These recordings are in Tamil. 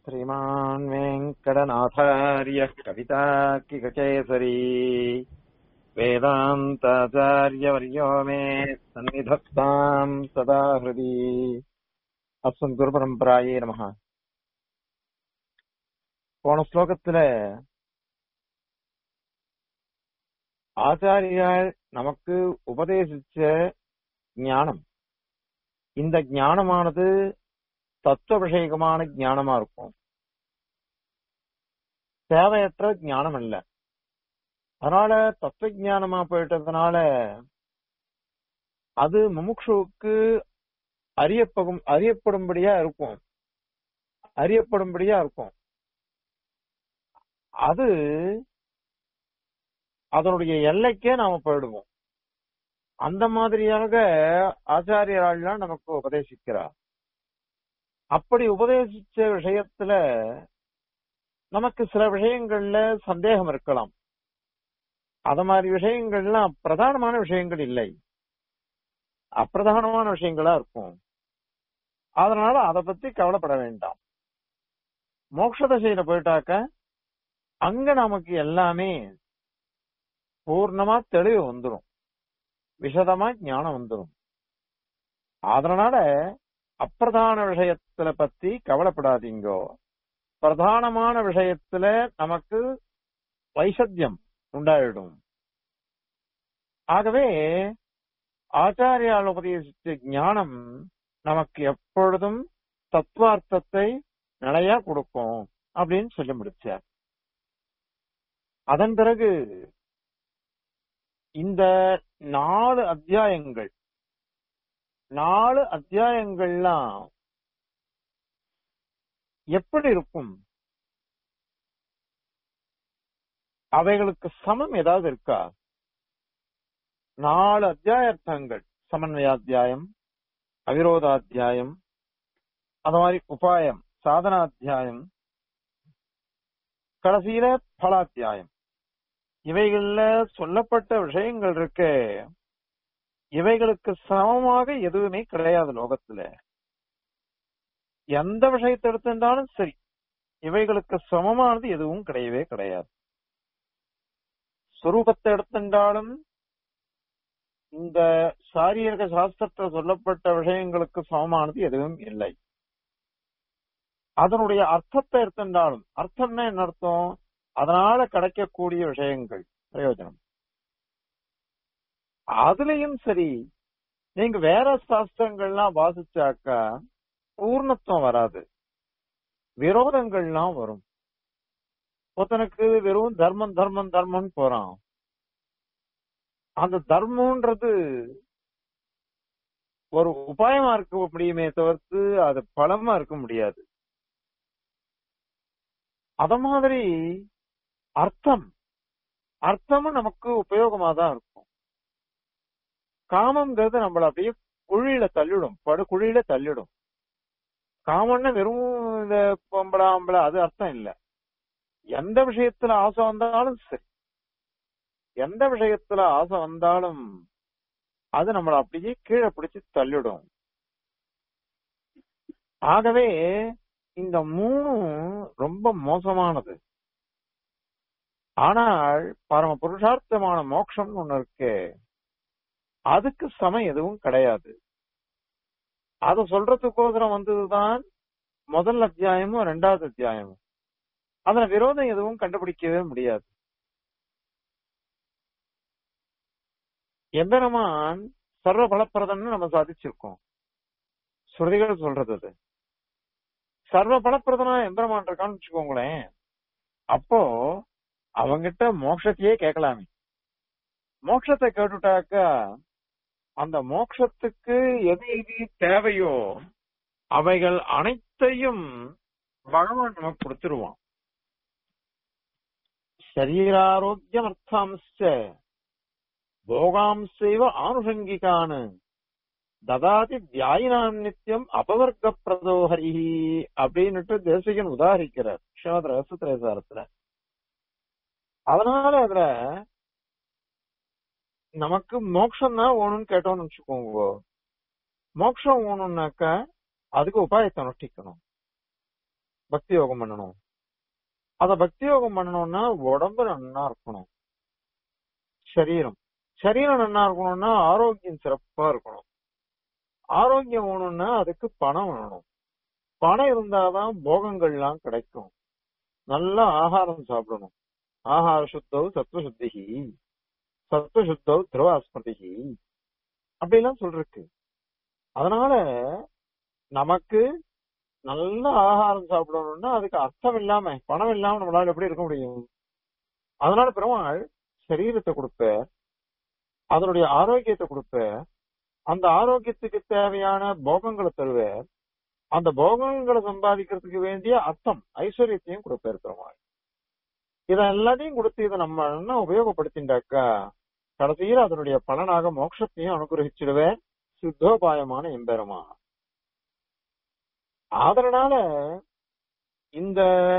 श्रीमान् वेङ्कटनाथार्यः कविताकिककेसरी वेदान्ताचार्यवर्यो मे सन्निधत्ताम् सदा हृदि அஸ்மத் குரு பரம்பராயே நமக போன ஸ்லோகத்துல ஆச்சாரியால் நமக்கு உபதேசிச்ச ஞானம் இந்த ஞானமானது தத்துவ விஷயகமான ஞானமா இருக்கும் தேவையற்ற ஞானம் இல்ல அதனால தத்துவ ஞானமா போயிட்டதுனால அது முமுட்சுவுக்கு அறியப்படும் அறியப்படும்படியா இருக்கும் அறியப்படும்படியா இருக்கும் அது அதனுடைய எல்லைக்கே நாம போயிடுவோம் அந்த மாதிரியாக ஆச்சாரியர்கள்லாம் நமக்கு உபதேசிக்கிறார் அப்படி உபதேசிச்ச விஷயத்துல நமக்கு சில விஷயங்கள்ல சந்தேகம் இருக்கலாம் அத மாதிரி விஷயங்கள்லாம் பிரதானமான விஷயங்கள் இல்லை அப்பிரதானமான விஷயங்களா இருக்கும் அதனால அதை பத்தி கவலைப்பட வேண்டாம் மோட்ச தசையில போயிட்டாக்க அங்க நமக்கு எல்லாமே பூர்ணமா தெளிவு வந்துடும் விஷதமா ஞானம் வந்துடும் அதனால அப்பிரதான விஷயத்துல பத்தி கவலைப்படாதீங்கோ பிரதானமான விஷயத்துல நமக்கு வைசத்தியம் உண்டாயிடும் ஆகவே ஆச்சாரியால் உபதேசித்த ஞானம் நமக்கு எப்பொழுதும் தத்துவார்த்தத்தை நிலையா கொடுக்கும் அப்படின்னு சொல்லி முடிச்சார் அதன் பிறகு இந்த நாலு அத்தியாயங்கள் நாலு அத்தியாயங்கள்லாம் எப்படி இருக்கும் அவைகளுக்கு சமம் ஏதாவது இருக்கா நாலு அத்தியாயர்த்தங்கள் சமன்வயாத்தியாயம் அவிரோதாத்தியாயம் அது மாதிரி உபாயம் சாதனாத்தியாயம் கடைசியில பலாத்தியாயம் இவைகள்ல சொல்லப்பட்ட விஷயங்கள் இருக்க இவைகளுக்கு சமமாக எதுவுமே கிடையாது லோகத்துல எந்த விஷயத்தை எடுத்திருந்தாலும் சரி இவைகளுக்கு சமமானது எதுவும் கிடையவே கிடையாது சுரூபத்தை எடுத்திருந்தாலும் இந்த சாரீரக சாஸ்திரத்தில் சொல்லப்பட்ட விஷயங்களுக்கு சமமானது எதுவும் இல்லை அதனுடைய அர்த்தத்தை எடுத்திருந்தாலும் அர்த்தம்னா என்ன அர்த்தம் அதனால கிடைக்கக்கூடிய விஷயங்கள் பிரயோஜனம் அதுலயும் சரி நீங்க வேற சாஸ்திரங்கள்லாம் வாசிச்சாக்கா பூர்ணத்துவம் வராது விரோதங்கள்லாம் வரும் ஒருத்தனுக்கு வெறும் தர்மம் தர்மம் தர்மம் போறான் அந்த தர்மம்ன்றது ஒரு உபாயமா இருக்க முடியுமே தவிர்த்து அது பலமா இருக்க முடியாது அத மாதிரி அர்த்தம் அர்த்தமும் நமக்கு உபயோகமா தான் இருக்கும் காமம்ங்கிறது நம்மள அப்படியே குழியில தள்ளிடும் படு குழியில தள்ளிடும் காமம்னா வெறும் இந்த பொம்பளை ஆம்பளை அது அர்த்தம் இல்ல எந்த விஷயத்துல ஆசை வந்தாலும் சரி எந்த விஷயத்துல ஆசை வந்தாலும் அது நம்மள அப்படியே கீழே பிடிச்சு தள்ளிடும் ஆகவே இந்த மூணும் ரொம்ப மோசமானது ஆனால் பரம புருஷார்த்தமான மோட்சம் ஒண்ணு இருக்கு அதுக்கு சமம் எதுவும் கிடையாது அத சொல்றதுக்கோசரம் வந்ததுதான் முதல் அத்தியாயமும் ரெண்டாவது அத்தியாயமும் அதுல விரோதம் எதுவும் கண்டுபிடிக்கவே முடியாது எம்பெருமான் சர்வ பலப்பிரதம்னு நம்ம சாதிச்சிருக்கோம் ஸ்ருதிகள் சொல்றது அது சர்வ பலப்பிரதனா எம்பெருமான் இருக்கான்னு வச்சுக்கோங்களேன் அப்போ அவங்கிட்ட மோட்சத்தையே கேட்கலாமே மோட்சத்தை கேட்டுட்டாக்கா அந்த மோட்சத்துக்கு எது எது தேவையோ அவைகள் அனைத்தையும் பகவான் நமக்கு கொடுத்துருவான் சரீராரோக்கியம் அர்த்தாம்ச போகாம்சைவ ஆனுஷங்கிகான் ததாதி தியாயினாம் நித்தியம் அபவர்க்க பிரதோஹரிஹி அப்படின்னுட்டு தேசிகன் உதாரிக்கிறார் ஸ்ரீமத் ரகசியத்திரேசாரத்துல அதனால அதுல நமக்கு மோட்சம் தான் வேணும்னு கேட்டோம்னு வச்சுக்கோங்க மோட்சம் வேணும்னாக்கா அதுக்கு உபாயத்தை அனுஷ்டிக்கணும் பக்தி யோகம் பண்ணணும் அத பக்தி யோகம் பண்ணணும்னா உடம்பு நன்னா இருக்கணும் சரீரம் சரீரம் நன்னா இருக்கணும்னா ஆரோக்கியம் சிறப்பா இருக்கணும் ஆரோக்கியம் வேணும்னா அதுக்கு பணம் வேணும் பணம் இருந்தாதான் போகங்கள்லாம் கிடைக்கும் நல்ல ஆகாரம் சாப்பிடணும் ஆகார சுத்தௌ சத்வ சுத்திகி சத்வ சுத்தௌ திரவாஸ்மதிகி அப்படிலாம் சொல்றக்கு அதனால நமக்கு நல்ல ஆகாரம் சாப்பிடணும்னா அதுக்கு அர்த்தம் இல்லாம பணம் இல்லாம நம்மளால எப்படி இருக்க முடியும் அதனால பெருமாள் சரீரத்தை கொடுப்ப அதனுடைய ஆரோக்கியத்தை கொடுப்ப அந்த ஆரோக்கியத்துக்கு தேவையான போகங்களை தருவ அந்த போகங்களை சம்பாதிக்கிறதுக்கு வேண்டிய அர்த்தம் ஐஸ்வர்யத்தையும் கொடுப்பார் பெருமாள் இத எல்லாத்தையும் கொடுத்து இதை நம்ம என்ன உபயோகப்படுத்திண்டாக்கா கடைசியில் அதனுடைய பலனாக மோட்சத்தையும் அனுகிரகிச்சிடுவேன் சித்தோபாயமான எம்பெருமா அதனால இந்த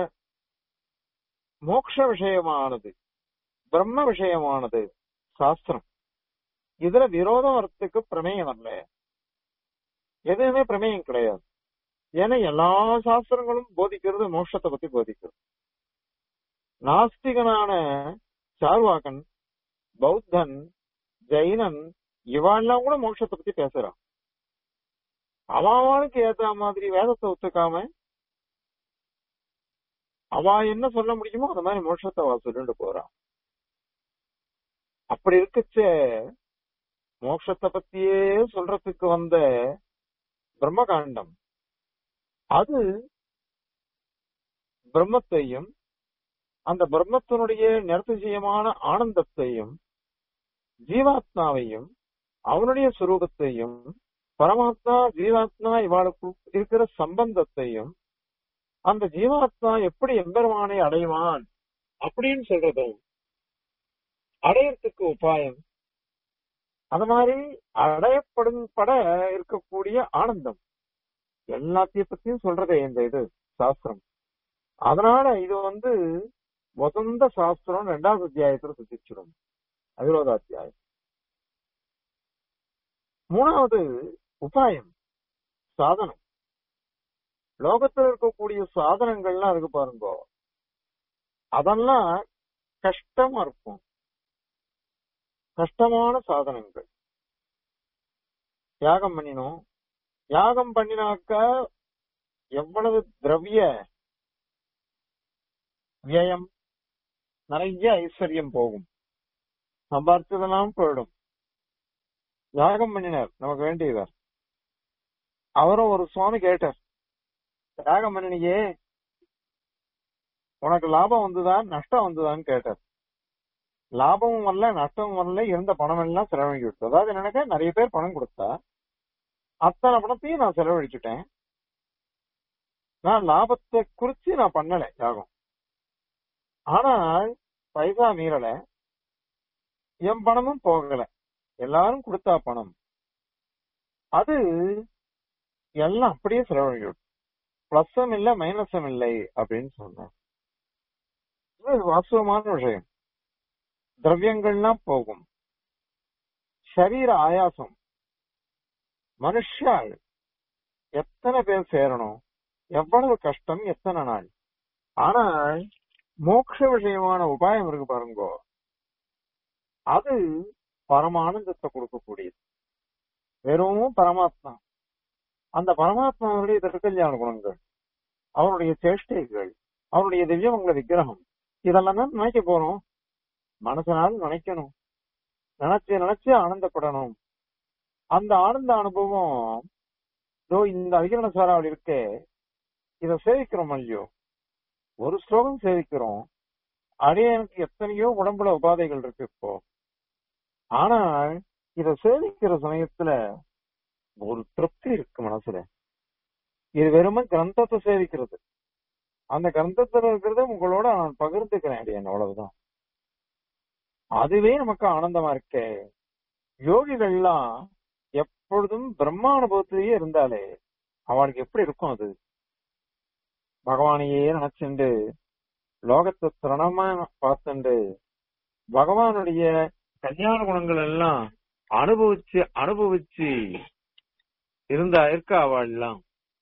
மோட்ச விஷயமானது பிரம்ம விஷயமானது சாஸ்திரம் இதுல விரோதம் வரத்துக்கு பிரமேயம் வரல எதுவுமே பிரமேயம் கிடையாது ஏன்னா எல்லா சாஸ்திரங்களும் போதிக்கிறது மோட்சத்தை பத்தி போதிக்கிறது நாஸ்திகனான சார்வாகன் பௌத்தன் ஜெயினன் இவாள்லாம் கூட மோட்சத்தை பத்தி பேசுறான் அவனுக்கு ஏத்த மாதிரி வேதத்தை ஒத்துக்காம அவ என்ன சொல்ல முடியுமோ அந்த மாதிரி மோட்சத்தை அவ சொல்லிட்டு போறான் அப்படி இருக்குச்சே மோட்சத்தை பத்தியே சொல்றதுக்கு வந்த பிரம்மகாண்டம் அது பிரம்மத்தையும் அந்த பிரம்மத்தினுடைய நிறத்திசயமான ஆனந்தத்தையும் ஜீவாத்மாவையும் அவனுடைய சுரூபத்தையும் பரமாத்மா ஜீவாத்மா இவாளுக்கு இருக்கிற சம்பந்தத்தையும் அந்த ஜீவாத்மா எப்படி எம்பெருமானை அடைவான் அப்படின்னு சொல்றதும் அடையறதுக்கு உபாயம் அது மாதிரி அடையப்படும் பட இருக்கக்கூடிய ஆனந்தம் எல்லாத்தையும் பத்தியும் சொல்றதே இந்த இது சாஸ்திரம் அதனால இது வந்து வசந்த சாஸ்திரம் ரெண்டாவது அத்தியாயத்துல சுத்திச்சிடும் அவிரோதாத்தியாயம் மூணாவது உபாயம் சாதனம் லோகத்துல இருக்கக்கூடிய சாதனங்கள்லாம் இருக்கு பாருங்க அதெல்லாம் கஷ்டமா இருக்கும் கஷ்டமான சாதனங்கள் யாகம் பண்ணினோம் யாகம் பண்ணினாக்க எவ்வளவு திரவிய வியம் நிறைய ஐஸ்வர்யம் போகும் சம்பாரிச்சதெல்லாம் போயிடும் யாகம் பண்ணினார் நமக்கு வேண்டியவர் அவரும் ஒரு சுவாமி கேட்டார் யாகம் பண்ணினியே உனக்கு லாபம் வந்துதா நஷ்டம் வந்துதான்னு கேட்டார் லாபமும் வரல நஷ்டமும் வரல இருந்த பணம் எல்லாம் செலவழிக்க விட்டு அதாவது எனக்கு நிறைய பேர் பணம் கொடுத்தா அத்தனை பணத்தையும் நான் செலவழிச்சுட்டேன் நான் லாபத்தை குறிச்சு நான் பண்ணல யாகம் ஆனால் பைசா மீறல என் பணமும் போகல எல்லாரும் கொடுத்தா பணம் அது எல்லாம் அப்படியே செலவழிக்க விட்டு பிளஸும் இல்ல மைனஸும் இல்லை அப்படின்னு சொன்னேன் இது வாஸ்தவமான விஷயம் திரவியங்கள்லாம் போகும் சரீர ஆயாசம் மனுஷால் எத்தனை பேர் சேரணும் எவ்வளவு கஷ்டம் எத்தனை நாள் ஆனால் மோட்ச விஷயமான உபாயம் இருக்கு பாருங்கோ அது பரமானந்தத்தை கொடுக்கக்கூடியது வெறும் பரமாத்மா அந்த பரமாத்மாவுடைய திருக்கல்யாண குணங்கள் அவருடைய சேஷ்டைகள் அவருடைய திவ்யமங்கள விக்கிரகம் இதெல்லாம் தான் நினைக்க போறோம் மனசனால நினைக்கணும் நினைச்சு நினைச்சு ஆனந்தப்படணும் அந்த ஆனந்த அனுபவம் இதோ இந்த அதிகரண சாராவில் இருக்கே இத சேவிக்கிறோம் இல்லையோ ஒரு ஸ்லோகம் சேவிக்கிறோம் அடைய எனக்கு எத்தனையோ உடம்புல உபாதைகள் இருக்கு இப்போ ஆனால் இத சேவிக்கிற சமயத்துல ஒரு திருப்தி இருக்கு மனசுல இது வெறும கிரந்தத்தை சேவிக்கிறது அந்த கிரந்தத்துல இருக்கிறத உங்களோட நான் பகிர்ந்துக்கிறேன் அடியன் அவ்வளவுதான் அதுவே நமக்கு ஆனந்தமா இருக்கே யோகிகள்லாம் எப்பொழுதும் பிரம்மானுபவத்திலேயே இருந்தாலே அவளுக்கு எப்படி இருக்கும் அது பகவானையே நினைச்சுண்டு லோகத்தை திரணமா பார்த்துண்டு பகவானுடைய கல்யாண குணங்கள் எல்லாம் அனுபவிச்சு அனுபவிச்சு இருந்தா இருக்கா அவள் எல்லாம்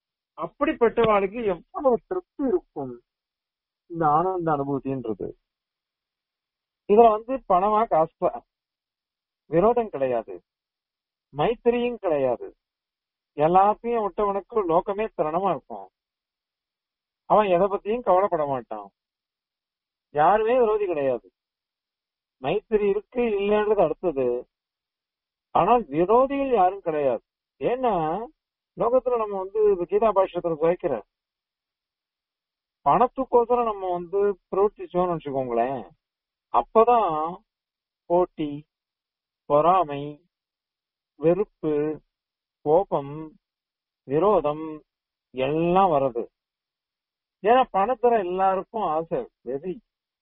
அப்படிப்பட்டவாளுக்கு எவ்வளவு திருப்தி இருக்கும் இந்த ஆனந்த அனுபூதின்றது இதுல வந்து பணமா காசு விரோதம் கிடையாது மைத்திரியும் கிடையாது எல்லாத்தையும் விட்டவனுக்கு லோகமே திறனமா இருக்கும் அவன் எதை பத்தியும் கவலைப்பட மாட்டான் யாருமே விரோதி கிடையாது மைத்திரி இருக்கு இல்லைன்றது அடுத்தது ஆனால் விரோதிகள் யாரும் கிடையாது ஏன்னா லோகத்துல நம்ம வந்து கீதா பாஷ்யத்துல சுவைக்கிற பணத்துக்கோசரம் நம்ம வந்து பிரவர்த்திச்சோம்னு வச்சுக்கோங்களேன் அப்பதான் போட்டி பொறாமை வெறுப்பு கோபம் விரோதம் எல்லாம் வருது ஏன்னா பணத்துல எல்லாருக்கும் ஆசை வெறி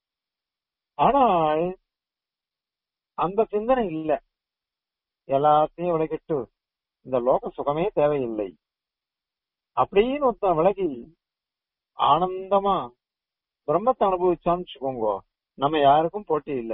ஆனால் அந்த சிந்தனை இல்ல எல்லாத்தையும் விலகிட்டு இந்த லோக சுகமே தேவையில்லை அப்படின்னு ஒருத்தன் விலகி ஆனந்தமா பிரம்மத்தை அனுபவிச்சான்னு வச்சுக்கோங்க நம்ம யாருக்கும் போட்டி இல்லை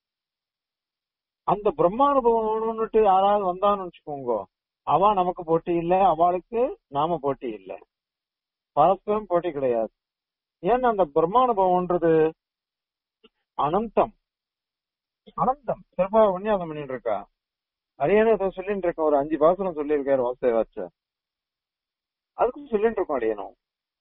அந்த பிரம்மானுபவம்னுட்டு யாராவது வந்தான்னு வச்சுக்கோங்க அவ நமக்கு போட்டி இல்ல அவளுக்கு நாம போட்டி இல்ல பரஸ்பரம் போட்டி கிடையாது ஏன்னா அந்த பிரம்மானுபவம்ன்றது அனந்தம் அனந்தம் சிறப்பா உன்னியாசம் பண்ணிட்டு இருக்கா அரியணை ஏதோ சொல்லிட்டு இருக்கேன் ஒரு அஞ்சு பாசனம் சொல்லியிருக்காரு வாசுதேவாச்ச அதுக்கும் சொல்லிட்டு இருக்கோம் அடியனும்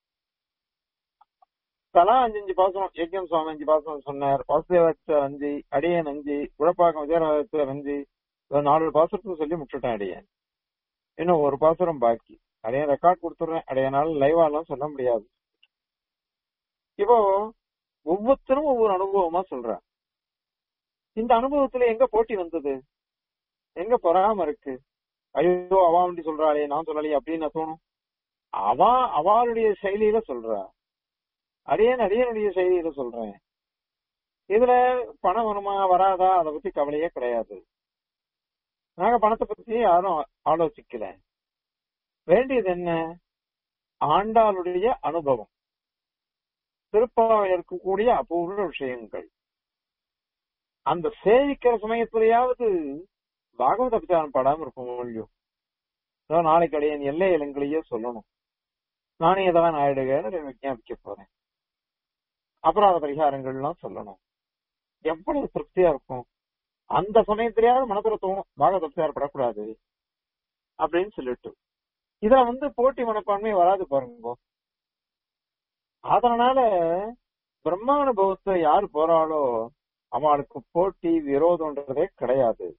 தலா அஞ்சு அஞ்சு பாசனம் ஏக்கியம் சுவாமி அஞ்சு பாசனம் சொன்னார் வாசுதேவாச்சர் அஞ்சு அடியன் அஞ்சு குழப்பாக்கம் விஜயராஜர் அஞ்சு ஒரு நாலு பாசனத்துக்கு சொல்லி முட்டுட்டேன் அடியன் இன்னும் ஒரு பாசுரம் பாக்கி அடையன் ரெக்கார்ட் கொடுத்துறேன் அடையனால லைவா எல்லாம் சொல்ல முடியாது இப்போ ஒவ்வொருத்தரும் ஒவ்வொரு அனுபவமா சொல்றேன் இந்த அனுபவத்துல எங்க போட்டி வந்தது எங்க பொறாம இருக்கு ஐயோ அவா வண்டி சொல்றாளே நான் சொல்லலையே அப்படின்னு தோணும் அவா அவளுடைய செயலியில சொல்றா அடியன் அடியனுடைய செயலியில சொல்றேன் இதுல பணம் வருமா வராதா அதை பத்தி கவலையே கிடையாது நாங்க பணத்தை பத்தி யாரும் ஆலோசிக்கல வேண்டியது என்ன ஆண்டாளுடைய அனுபவம் திருப்பாவையில் இருக்கக்கூடிய அபூர்வ விஷயங்கள் அந்த சேவிக்கிற சமயத்திலேயாவது பாகவத பிரச்சாரம் படாம இருக்கும் இல்லையோ நாளைக்கு அடையன் எல்லை இளங்களையே சொல்லணும் நானே தான் ஆயிடுவேன்னு விஞ்ஞாபிக்க போறேன் அபராத பரிகாரங்கள்லாம் சொல்லணும் எவ்வளவு திருப்தியா இருக்கும் அந்த சமயத்திலேயாவது மனசுல தோணும் பாகவத பிரச்சாரம் படக்கூடாது அப்படின்னு சொல்லிட்டு இதுல வந்து போட்டி மனப்பான்மை வராது பாருங்க அதனால பிரம்மானுபவத்தை யார் போறாளோ அவளுக்கு போட்டி விரோதம்ன்றதே கிடையாது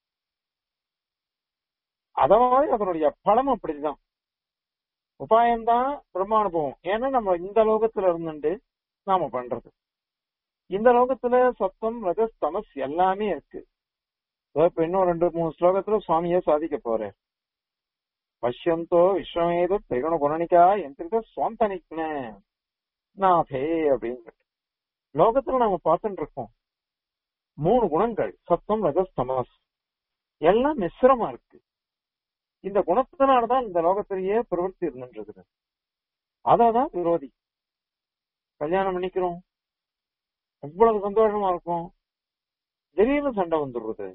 அத மாதிரி அதனுடைய பலம் அப்படிதான் உபாயம்தான் பிரம்மானுபவம் ஏன்னா நம்ம இந்த லோகத்துல இருந்துட்டு நாம பண்றது இந்த லோகத்துல சத்தம் ரஜஸ் தமஸ் எல்லாமே இருக்கு இப்ப இன்னும் ரெண்டு மூணு ஸ்லோகத்துல சுவாமியே சாதிக்க போறேன் பஷ்யந்தோ விஸ்வமேத திரிகுண குணனிக்கா எந்திரிக்க சுவாந்தனிக்ன நாதே அப்படின்னு லோகத்துல நாம பார்த்துட்டு இருக்கோம் மூணு குணங்கள் சத்தம் ரஜஸ் தமஸ் எல்லாம் மிஸ்ரமா இருக்கு இந்த குணத்தினாலதான் இந்த லோகத்திலேயே பிரவர்த்தி இருந்துருக்குது அதான் விரோதி கல்யாணம் பண்ணிக்கிறோம் அவ்வளவு சந்தோஷமா இருக்கும் திடீர்னு சண்டை வந்துடுறது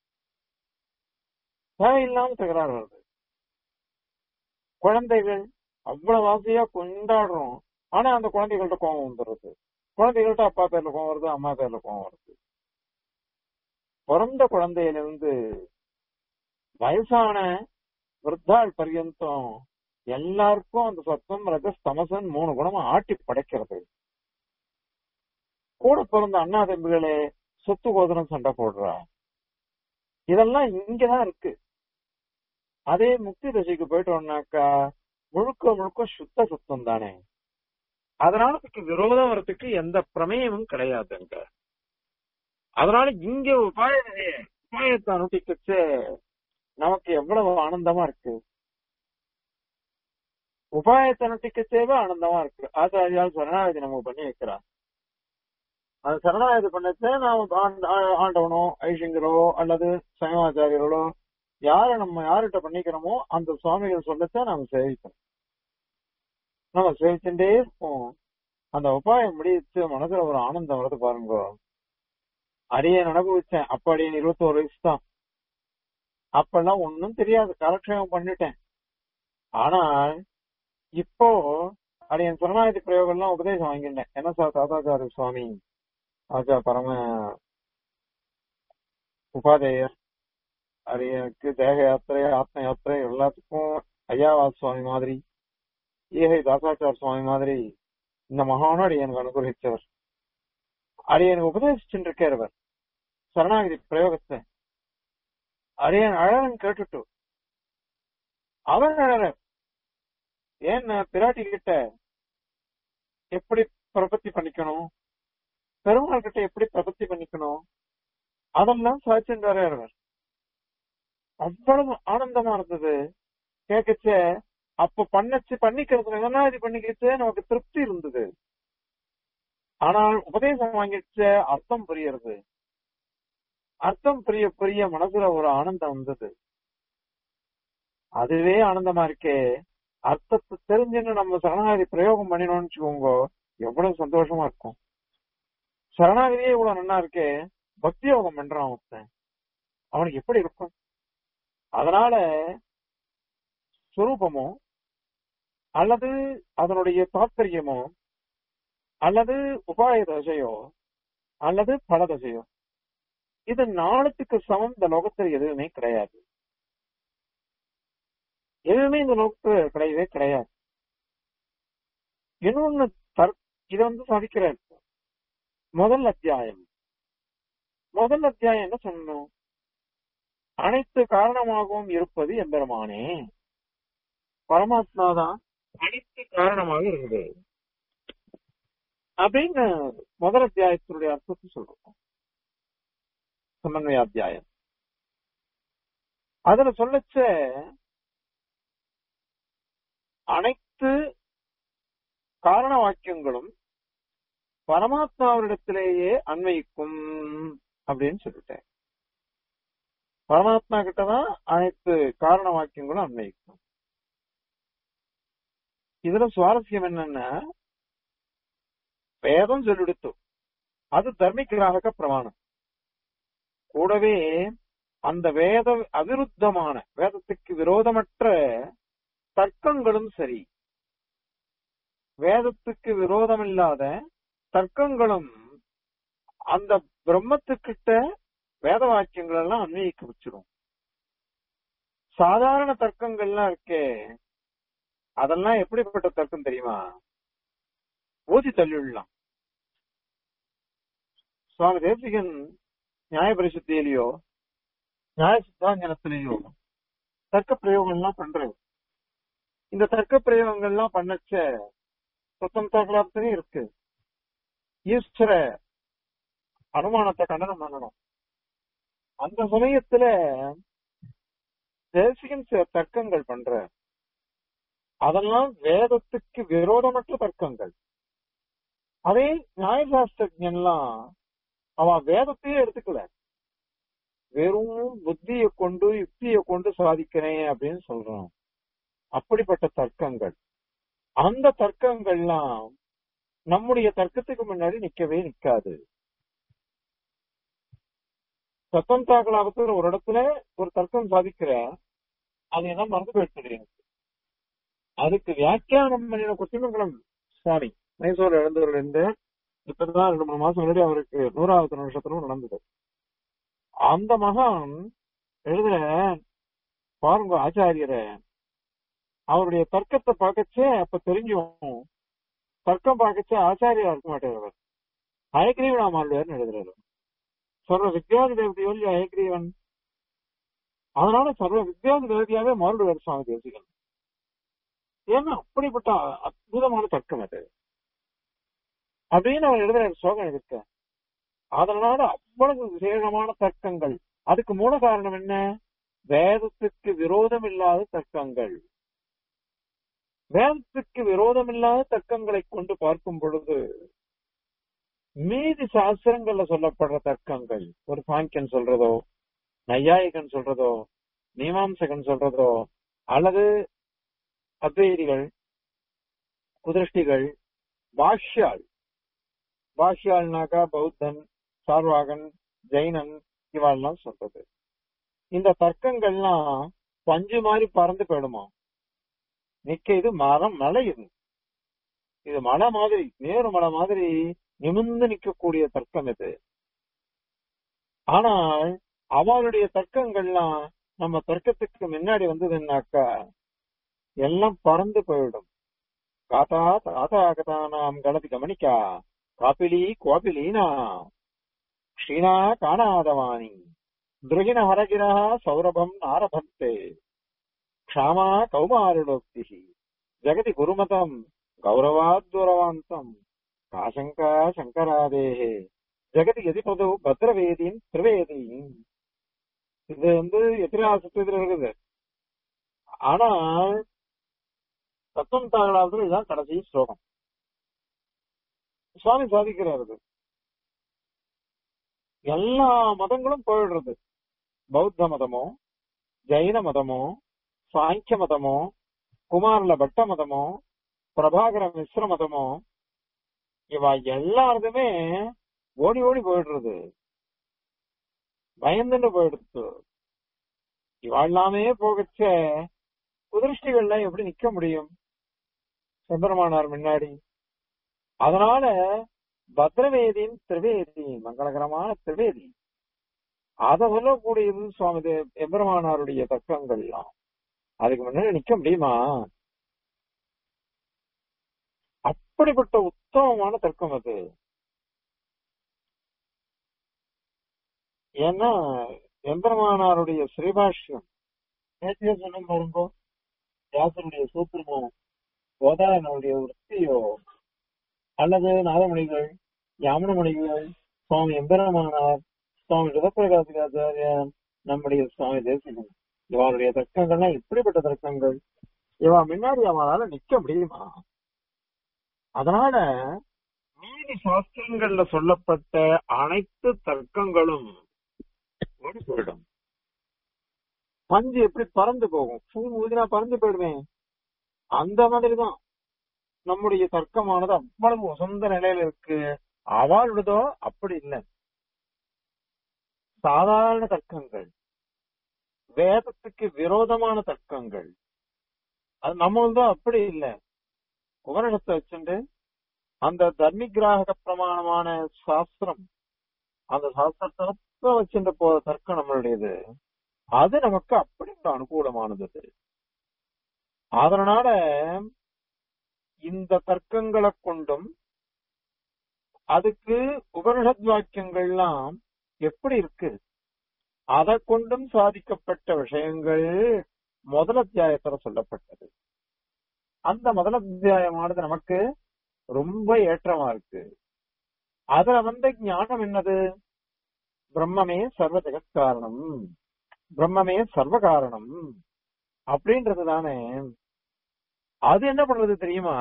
தேவையில்லாம தகராறு வருது குழந்தைகள் அவ்வளவு ஆசையா கொண்டாடுறோம் ஆனா அந்த குழந்தைகள்ட்ட கோவம் வந்துடுறது குழந்தைகள்ட்ட அப்பா பேர்ல கோவம் வருது அம்மா பேர்ல கோவம் வருது பிறந்த குழந்தையிலிருந்து வயசான விருத்தாள் பர்யந்தம் எல்லாருக்கும் அந்த சத்தம் ரஜஸ் தமசன் மூணு குணமா ஆட்டி படைக்கிறது கூட பிறந்த அண்ணா தம்பிகளே சொத்து கோதரம் சண்டை போடுறா இதெல்லாம் இங்கதான் இருக்கு அதே முக்தி தசைக்கு போயிட்டோம்னாக்கா முழுக்க முழுக்க சுத்த சுத்தம் தானே அதனால இதுக்கு விரோதம் வரத்துக்கு எந்த பிரமேயமும் கிடையாது அங்க அதனால இங்க உபாய உபாயத்தை அனுஷ்டிக்கச்சு நமக்கு எவ்வளவு ஆனந்தமா இருக்கு உபாயத்தை அனுஷ்டிக்கச்சேவே ஆனந்தமா இருக்கு ஆச்சாரியால் சரணாகதி நமக்கு பண்ணி வைக்கிறார் அது சரணாகதி பண்ணச்சே நாம ஆண்டவனோ ஐஷங்கரோ அல்லது சைவாச்சாரியர்களோ யார நம்ம யார்கிட்ட பண்ணிக்கிறோமோ அந்த சுவாமிகள் சொல்லச்சா நாம சேவிக்கணும் நம்ம சேவிச்சுட்டே இருப்போம் அந்த உபாயம் முடிச்சு மனசுல ஒரு ஆனந்தம் வருது பாருங்க அடியே அனுபவிச்சேன் அப்ப அடியன் இருபத்தோரு வயசு தான் அப்பெல்லாம் ஒன்னும் தெரியாது காலக்ஷேபம் பண்ணிட்டேன் ஆனால் இப்போ அது என் சரணாகதி பிரயோகம்லாம் உபதேசம் வாங்கிட்டேன் என்ன சார் தாத்தாச்சாரிய சுவாமி ஆச்சா பரம உபாதேயர் அது எனக்கு தேக யாத்திரை ஆத்ம யாத்திரை எல்லாத்துக்கும் ஐயாவாஸ் சுவாமி மாதிரி ஏகை தாசாச்சார சுவாமி மாதிரி இந்த மகானோடு எனக்கு அனுகிரகிச்சவர் அது எனக்கு உபதேசிச்சுட்டு இருக்கார் அவர் சரணாகதி பிரயோகத்தை அரியன் அழகன் கேட்டுட்டு அவர் அழற ஏன் பிராட்டி கிட்ட எப்படி பிரபத்தி பண்ணிக்கணும் பெருமாள் கிட்ட எப்படி பிரபத்தி பண்ணிக்கணும் அதெல்லாம் சாட்சின்றாரே அவர் அவ்வளவு ஆனந்தமா இருந்தது கேட்கச்ச அப்ப பண்ணச்சு பண்ணிக்கிறது இது பண்ணிக்கிச்சு நமக்கு திருப்தி இருந்தது ஆனால் உபதேசம் வாங்கிச்ச அர்த்தம் புரியறது அர்த்தம் புரிய புரிய மனசுல ஒரு ஆனந்தம் வந்தது அதுவே ஆனந்தமா இருக்கே அர்த்தத்தை தெரிஞ்சுன்னு நம்ம சரணாகதி பிரயோகம் பண்ணினோம்னு வச்சுக்கோங்க எவ்வளவு சந்தோஷமா இருக்கும் சரணாகதியே இவ்வளவு நல்லா இருக்கே பக்தி யோகம் பண்றான் ஒருத்தன் அவனுக்கு எப்படி இருக்கும் அதனால சுரூபமோ அல்லது அதனுடைய தாத்பரியமோ அல்லது உபாய தசையோ அல்லது பல தசையோ இது நாளத்துக்கு சமம் இந்த லோகத்தில் எதுவுமே கிடையாது எதுவுமே இந்த லோகத்துல கிடையவே கிடையாது இன்னொன்னு தர் இதை வந்து சாதிக்கிறார் முதல் அத்தியாயம் முதல் அத்தியாயம் என்ன சொல்லணும் அனைத்து காரணமாகவும் இருப்பது எம்பெருமானே பரமாத்மா தான் அனைத்து காரணமாக இருக்குது அப்படின்னு முதல் அத்தியாயத்தினுடைய அர்த்தத்தை சொல்றோம் சமன்வய அத்தியாயம் அதுல சொல்லச்ச அனைத்து காரண வாக்கியங்களும் பரமாத்மாவிடத்திலேயே அன்வயிக்கும் அப்படின்னு சொல்லிட்டேன் பரமாத்மா கிட்டதான் அனைத்து காரண வாக்கியங்களும் அன்வயிக்கும் இதுல சுவாரஸ்யம் என்னன்னா வேதம் சொல்லிடுத்து அது தர்மிகிராக பிரமாணம் கூடவே அந்த வேத அவிருத்தமான வேதத்துக்கு விரோதமற்ற தர்க்கங்களும் சரி வேதத்துக்கு விரோதமில்லாத தர்க்கங்களும் அந்த பிரம்மத்துக்கிட்ட வேத வாக்கியங்கள் எல்லாம் அன்வயிக்க வச்சிடும் சாதாரண தர்க்கங்கள்லாம் இருக்கே அதெல்லாம் எப்படிப்பட்ட தர்க்கம் தெரியுமா ஊதி தள்ளிவிடலாம் சுவாமி தேசிகன் நியாய பரிசுத்திலேயோ நியாய சித்தாஞ்சனத்திலேயோ தர்க்க பிரயோகங்கள்லாம் பண்றது இந்த தர்க்க பிரயோகங்கள்லாம் பண்ணச்ச சுத்தம் தகலாப்தனே இருக்கு ஈஸ்வர அனுமானத்தை கண்டனம் பண்ணணும் அந்த சமயத்துல தேசிகன் சில தர்க்கங்கள் பண்ற அதெல்லாம் வேதத்துக்கு விரோதமற்ற தர்க்கங்கள் அதே நியாயசாஸ்திரஜன்லாம் அவன் வேதத்தையே எடுத்துக்கல வெறும் புத்தியை கொண்டு யுக்தியை கொண்டு சாதிக்கிறேன் அப்படின்னு சொல்றான் அப்படிப்பட்ட தர்க்கங்கள் அந்த தர்க்கங்கள்லாம் நம்முடைய தர்க்கத்துக்கு முன்னாடி நிக்கவே நிக்காது சத்தம் தாக்கலாபத்துல ஒரு இடத்துல ஒரு தர்க்கம் சாதிக்கிற அது என்ன மறந்து போயிடுச்சு எனக்கு அதுக்கு வியாக்கியானம் பண்ணின கொத்திமங்கலம் சுவாமி மைசூர் இழந்தவர் இருந்து இப்பதான் ரெண்டு மூணு மாசம் முன்னாடி அவருக்கு நூறாவது நட்சத்திரம் நடந்தது அந்த மகான் எழுதுற பாருங்க ஆச்சாரியரை அவருடைய தர்க்கத்தை பார்க்கச்சே அப்ப தெரிஞ்சும் தர்க்கம் பார்க்கச்சே ஆச்சாரியா இருக்க மாட்டார் அவர் அயக்ரீவனா மாறுவார்னு எழுதுறாரு சர்வ வித்யாதி தேவதையோ இல்லையா அயக்ரீவன் அதனால சர்வ வித்யாதி தேவதையாவே மாறுடுவார் சுவாமி தேசிகன் ஏன்னா அப்படிப்பட்ட அற்புதமான தர்க்கம் அது அப்படின்னு அவர் எழுதுறாரு சோகம் எழுதிருக்க அதனால அவ்வளவு விசேஷமான தர்க்கங்கள் அதுக்கு மூல காரணம் என்ன வேதத்துக்கு விரோதம் இல்லாத தர்க்கங்கள் வேதத்துக்கு விரோதம் இல்லாத தர்க்கங்களை கொண்டு பார்க்கும் பொழுது மீதி சாஸ்திரங்கள்ல சொல்லப்படுற தர்க்கங்கள் ஒரு சாங்கியன் சொல்றதோ நையாயிகன் சொல்றதோ மீமாம்சகன் சொல்றதோ அல்லது அத்வைதிகள் குதிருஷ்டிகள் பாஷ்யாள் பாஷ்யாள்னாக்கா பௌத்தன் சார்வாகன் ஜெயினன் இவாள்லாம் சொல்றது இந்த தர்க்கங்கள்லாம் பஞ்சு மாதிரி பறந்து போயிடுமா நிக்க இது மரம் மலை இது இது மலை மாதிரி நேரு மலை மாதிரி நிமிர்ந்து நிக்கக்கூடிய தர்க்கம் இது ஆனால் அவளுடைய தர்க்கங்கள்லாம் நம்ம தர்க்கத்துக்கு முன்னாடி வந்ததுன்னாக்கா எல்லாம் பறந்து போயிடும் காத்தா தாத்தா கதானாம் கணதி கமனிக்கா காப்பிலி கோபிலீனா க்ஷீணா காணாதவாணி திருகிண ஹரகிரா சௌரபம் ஆரபந்தே க்ஷாமா கௌமாருடோக்தி ஜெகதி குருமதம் கௌரவாத்வரவாந்தம் காசங்கா சங்கராதேஹே ஜெகதி எதிபது பத்ரவேதியின் திரிவேதியின் இது வந்து எத்திராசத்துல இருக்குது ஆனா தத்துவம் தாகலாவது இதுதான் கடைசி ஸ்லோகம் சுவாமி சாதிக்கிறார் இது எல்லா மதங்களும் போயிடுறது பௌத்த மதமோ ஜைன மதமோ சாங்கிய மதமோ குமார்ல பட்ட மதமோ பிரபாகர மிஸ்ர மதமோ இவ எல்லாருக்குமே ஓடி ஓடி போயிடுறது பயந்துன்னு போயிடுச்சு இவ எல்லாமே போகச்ச குதிருஷ்டிகள்ல எப்படி நிக்க முடியும் சுந்தரமானார் முன்னாடி அதனால பத்ரவேதியின் திரிவேதி மங்களகரமான திரிவேதி அத சொல்லக்கூடியது சுவாமி தே- எம்பெருமானாருடைய தர்க்கங்கள்லாம் அதுக்கு முன்னாடி நிக்க முடியுமா அப்படிப்பட்ட உத்தமமான தர்க்கம் அது ஏன்னா எம்பெருமானாருடைய ஸ்ரீபாஷ்யம் நேற்றைய சொன்ன பாருங்கோ வியாசருடைய சூத்திரமோ கோதாயனுடைய விற்பியோ அல்லது நாதமணிகள் யாமனமணிகள் சுவாமி எம்பெருமானார் சுவாமி சிவபிரகாசிகாச்சாரியன் நம்முடைய சுவாமி தேசிகன் இவருடைய தர்க்கங்கள்லாம் இப்படிப்பட்ட தர்க்கங்கள் இவ முன்னாடி அவனால நிக்க முடியுமா அதனால நீதி சாஸ்திரங்கள்ல சொல்லப்பட்ட அனைத்து தர்க்கங்களும் ஓடி போயிடும் பஞ்சு எப்படி பறந்து போகும் பூ ஊதினா பறந்து போயிடுமே அந்த மாதிரிதான் நம்முடைய தர்க்கமானது அவ்வளவு உசந்த நிலையில இருக்கு அவளுடையதோ அப்படி இல்லை சாதாரண தர்க்கங்கள் வேதத்துக்கு விரோதமான தர்க்கங்கள் அது நம்மள்தான் அப்படி இல்லை உபனிஷத்தை வச்சுட்டு அந்த தர்மிகிராக பிரமாணமான சாஸ்திரம் அந்த சாஸ்திரத்தை வச்சுட்டு போற தர்க்கம் நம்மளுடையது அது நமக்கு அப்படி ஒரு அனுகூலமானது அது. அதனால இந்த தர்க்கங்களை கொண்டும் அதுக்கு உபனிஷத் வாக்கியங்கள்லாம் எப்படி இருக்கு அதை கொண்டும் சாதிக்கப்பட்ட விஷயங்கள் முதல் அத்தியாயத்துல சொல்லப்பட்டது அந்த முதல் அத்தியாயமானது நமக்கு ரொம்ப ஏற்றமா இருக்கு அதுல வந்த ஞானம் என்னது பிரம்மமே சர்வ ஜெகத் காரணம் பிரம்மமே சர்வ காரணம் அப்படின்றது தானே அது என்ன பண்றது தெரியுமா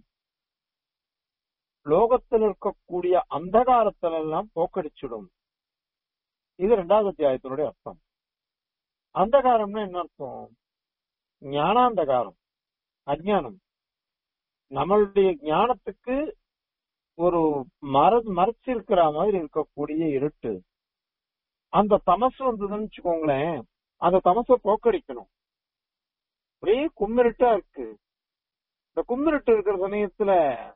லோகத்தில் இருக்கக்கூடிய அந்தகாரத்துல எல்லாம் போக்கடிச்சிடும் இது ரெண்டாவது அத்தியாயத்தினுடைய அர்த்தம் அந்தகாரம்னா என்ன அர்த்தம் ஞானாந்தகாரம் அஜ்ஞானம் நம்மளுடைய ஞானத்துக்கு ஒரு மற மறைச்சிருக்கிற மாதிரி இருக்கக்கூடிய இருட்டு அந்த தமசு வந்ததுன்னு வச்சுக்கோங்களேன் அந்த தமசை போக்கடிக்கணும் ஒரே கும்மிருட்டா இருக்கு இந்த கும்மிருட்டு இருக்கிற சமயத்துல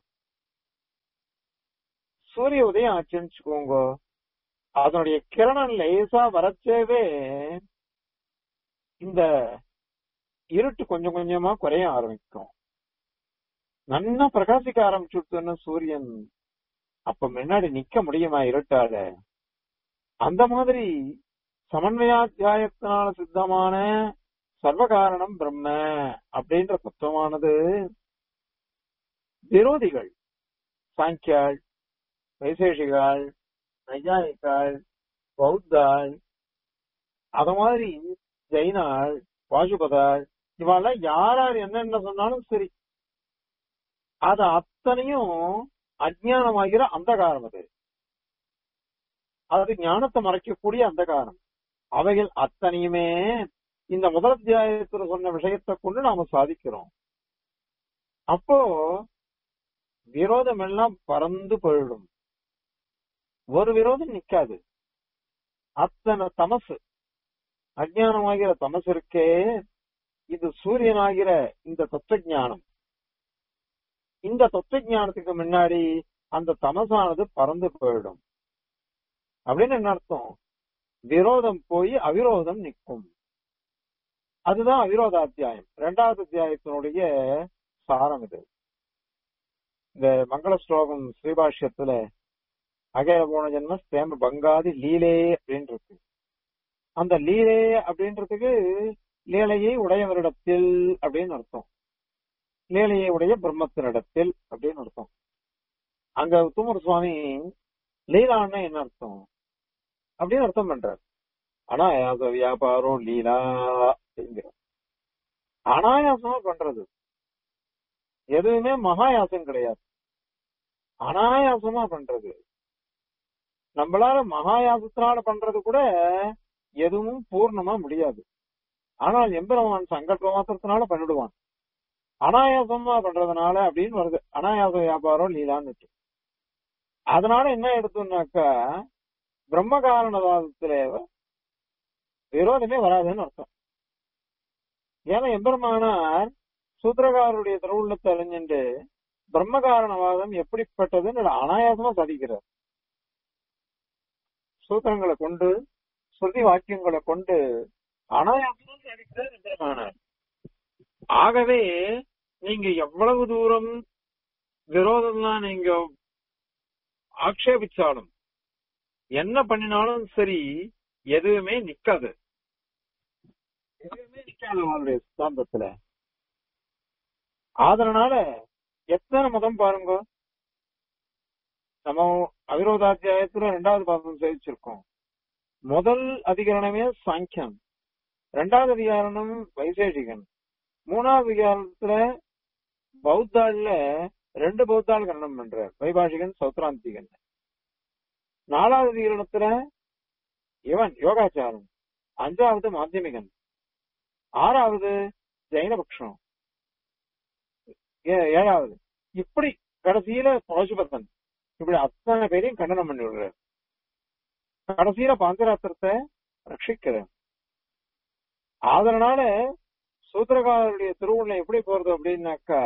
சூரிய உதயம் ஆச்சுன்னு வச்சுக்கோங்க அதனுடைய கிரணம் லேசா வரச்சேவே இந்த இருட்டு கொஞ்சம் கொஞ்சமா குறைய ஆரம்பிக்கும் நன்னா பிரகாசிக்க ஆரம்பிச்சுட்டுன்னு சூரியன் அப்ப முன்னாடி நிக்க முடியுமா இருட்டால அந்த மாதிரி சமன்வயாத்தியாயத்தினால சித்தமான சர்வகாரணம் பிரம்ம அப்படின்ற தத்துவமானது விரோதிகள் சாங்கியாள் வைசேஷிகாள் நையாயிக்காள் பௌத்தாள் அத மாதிரி ஜெயினாள் வாசுபதாள் இவெல்லாம் யார் யார் என்னென்ன சொன்னாலும் சரி அது அத்தனையும் அஜ்ஞானமாகிற அந்தகாரம் அது அது ஞானத்தை மறைக்கக்கூடிய அந்தகாரம் அவைகள் அத்தனையுமே இந்த முதல் அத்தியாயத்துல சொன்ன விஷயத்தை கொண்டு நாம சாதிக்கிறோம் அப்போ விரோதம் எல்லாம் பறந்து போயிடும் ஒரு விரோதம் நிக்காது அத்தனை தமசு அஜ்ஞானமாகிற தமசு இருக்கே இது சூரியனாகிற இந்த தத்துவஞானம் இந்த தத்துவஞானத்துக்கு முன்னாடி அந்த தமசானது பறந்து போயிடும் அப்படின்னு என்ன அர்த்தம் விரோதம் போய் அவிரோதம் நிற்கும் அதுதான் அவிரோத அத்தியாயம் இரண்டாவது அத்தியாயத்தினுடைய சாரம் இது இந்த மங்கள ஸ்லோகம் ஸ்ரீபாஷ்யத்துல அகய போன ஜென்ம ஸ்தேம பங்காதி லீலே அப்படின்னு இருக்கு அந்த லீலே அப்படின்றதுக்கு லீலையை உடையவரிடத்தில் அப்படின்னு அர்த்தம் லீலையை உடைய பிரம்மத்தினிடத்தில் அப்படின்னு அர்த்தம் அங்க உத்தமர் சுவாமி லீலான்னா என்ன அர்த்தம் அப்படின்னு அர்த்தம் பண்றார் அனாயாச வியாபாரம் லீலா அப்படிங்கிற அனாயாசமா பண்றது எதுவுமே மகாயாசம் கிடையாது அனாயாசமா பண்றது நம்மளால மகாயாசத்தினால பண்றது கூட எதுவும் பூர்ணமா முடியாது ஆனால் எம்பெருமான் சங்கல்ப மாத்திரத்தினால பண்ணிடுவான் அனாயாசமா பண்றதுனால அப்படின்னு வருது அனாயாச வியாபாரம் லீலான்னு அதனால என்ன எடுத்தோம்னாக்கா பிரம்ம காரணவாதத்துல விரோதமே வராதுன்னு அர்த்தம் ஏன்னா எம்பெருமானார் சூத்திரகாரருடைய திருவுள்ளத்தை அறிஞ்சுட்டு பிரம்ம காரணவாதம் எப்படிப்பட்டதுன்னு அனாயாசமா சாதிக்கிறார் சூத்திரங்களை கொண்டு ஸ்ருதி வாக்கியங்களை கொண்டு அனாயாசமா சாதிக்கிறார் எம்பெருமானார் ஆகவே நீங்க எவ்வளவு தூரம் விரோதம்லாம் நீங்க ஆக்ஷேபிச்சாலும் என்ன பண்ணினாலும் சரி எதுவுமே நிக்காது எதுவுமே நிக்காது அவருடைய சித்தாந்தத்துல அதனால எத்தனை மதம் பாருங்க நம்ம அவிரோதாத்தியாயத்துல ரெண்டாவது பாதம் சேவிச்சிருக்கோம் முதல் அதிகரணமே சாங்கியம் ரெண்டாவது அதிகாரணம் வைசேஷிகன் மூணாவது அதிகாரத்துல பௌத்தாள்ல ரெண்டு பௌத்தாள் கரணம் பண்றார் வைபாஷிகன் சௌத்ராந்திகன் நாலாவது அதிகரணத்துல இவன் யோகாச்சாரம் அஞ்சாவது மாத்தியமிகன் ஆறாவது ஜெயினபக்ஷம் ஏழாவது இப்படி கடைசியில பசுபத்தன் இப்படி அத்தனை பேரையும் கண்டனம் பண்ணி விடுறார் கடைசியில பாஞ்சராத்திரத்தை ரட்சிக்கிறார் அதனால சூத்திரகாரருடைய திருவுள்ளம் எப்படி போறது அப்படின்னாக்கா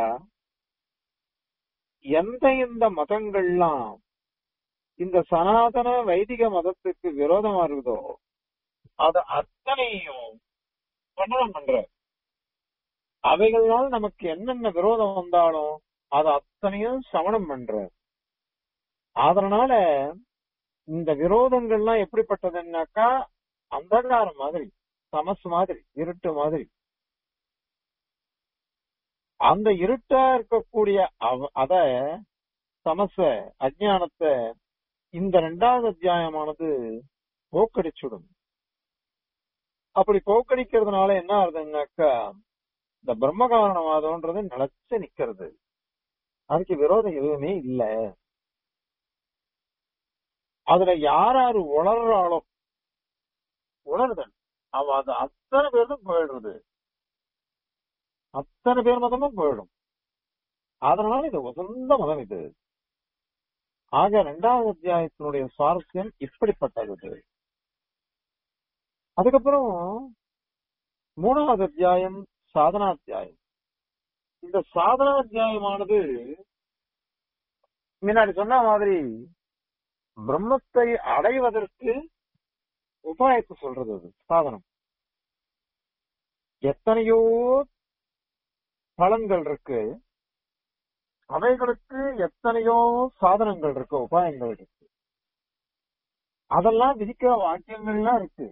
எந்த இந்த மதங்கள்லாம் இந்த சனாதன வைதிக மதத்துக்கு விரோதமா இருக்குதோ அது அத்தனையும் கண்டனம் பண்ற அவைகளால் நமக்கு என்னென்ன விரோதம் வந்தாலும் அது அத்தனையும் சமணம் பண்ற அதனால இந்த விரோதங்கள்லாம் எப்படிப்பட்டதுன்னாக்கா அந்தகாரம் மாதிரி தமசு மாதிரி இருட்டு மாதிரி அந்த இருட்டா இருக்கக்கூடிய அத தமச அஜானத்தை இந்த ரெண்டாவது அத்தியாயமானது போக்கடிச்சுடும் அப்படி போக்கடிக்கிறதுனால என்ன ஆகுதுன்னாக்கா இந்த பிரம்ம காரணவாதம்ன்றது நிலைச்சு நிக்கிறது அதுக்கு விரோதம் எதுவுமே இல்ல அதுல யார் யாரு உணர்றாளோ உணர்தல் அவ அது அத்தனை பேரும் போயிடுறது அத்தனை பேர் மதமும் போயிடும் அதனால இது உசந்த மதம் இது ஆக இரண்டாவது அத்தியாயத்தினுடைய சுவாரஸ்யம் இப்படிப்பட்டது அதுக்கப்புறம் மூணாவது அத்தியாயம் சாதனாத்தியாயம் இந்த சாதனாத்தியாயமானது முன்னாடி சொன்ன மாதிரி பிரம்மத்தை அடைவதற்கு உபாயத்தை சொல்றது அது சாதனம் எத்தனையோ பலன்கள் இருக்கு அவைகளுக்கு எத்தனையோ சாதனங்கள் இருக்கு உபாயங்கள் இருக்கு அதெல்லாம் விதிக்கிற வாக்கியங்கள்லாம் இருக்கு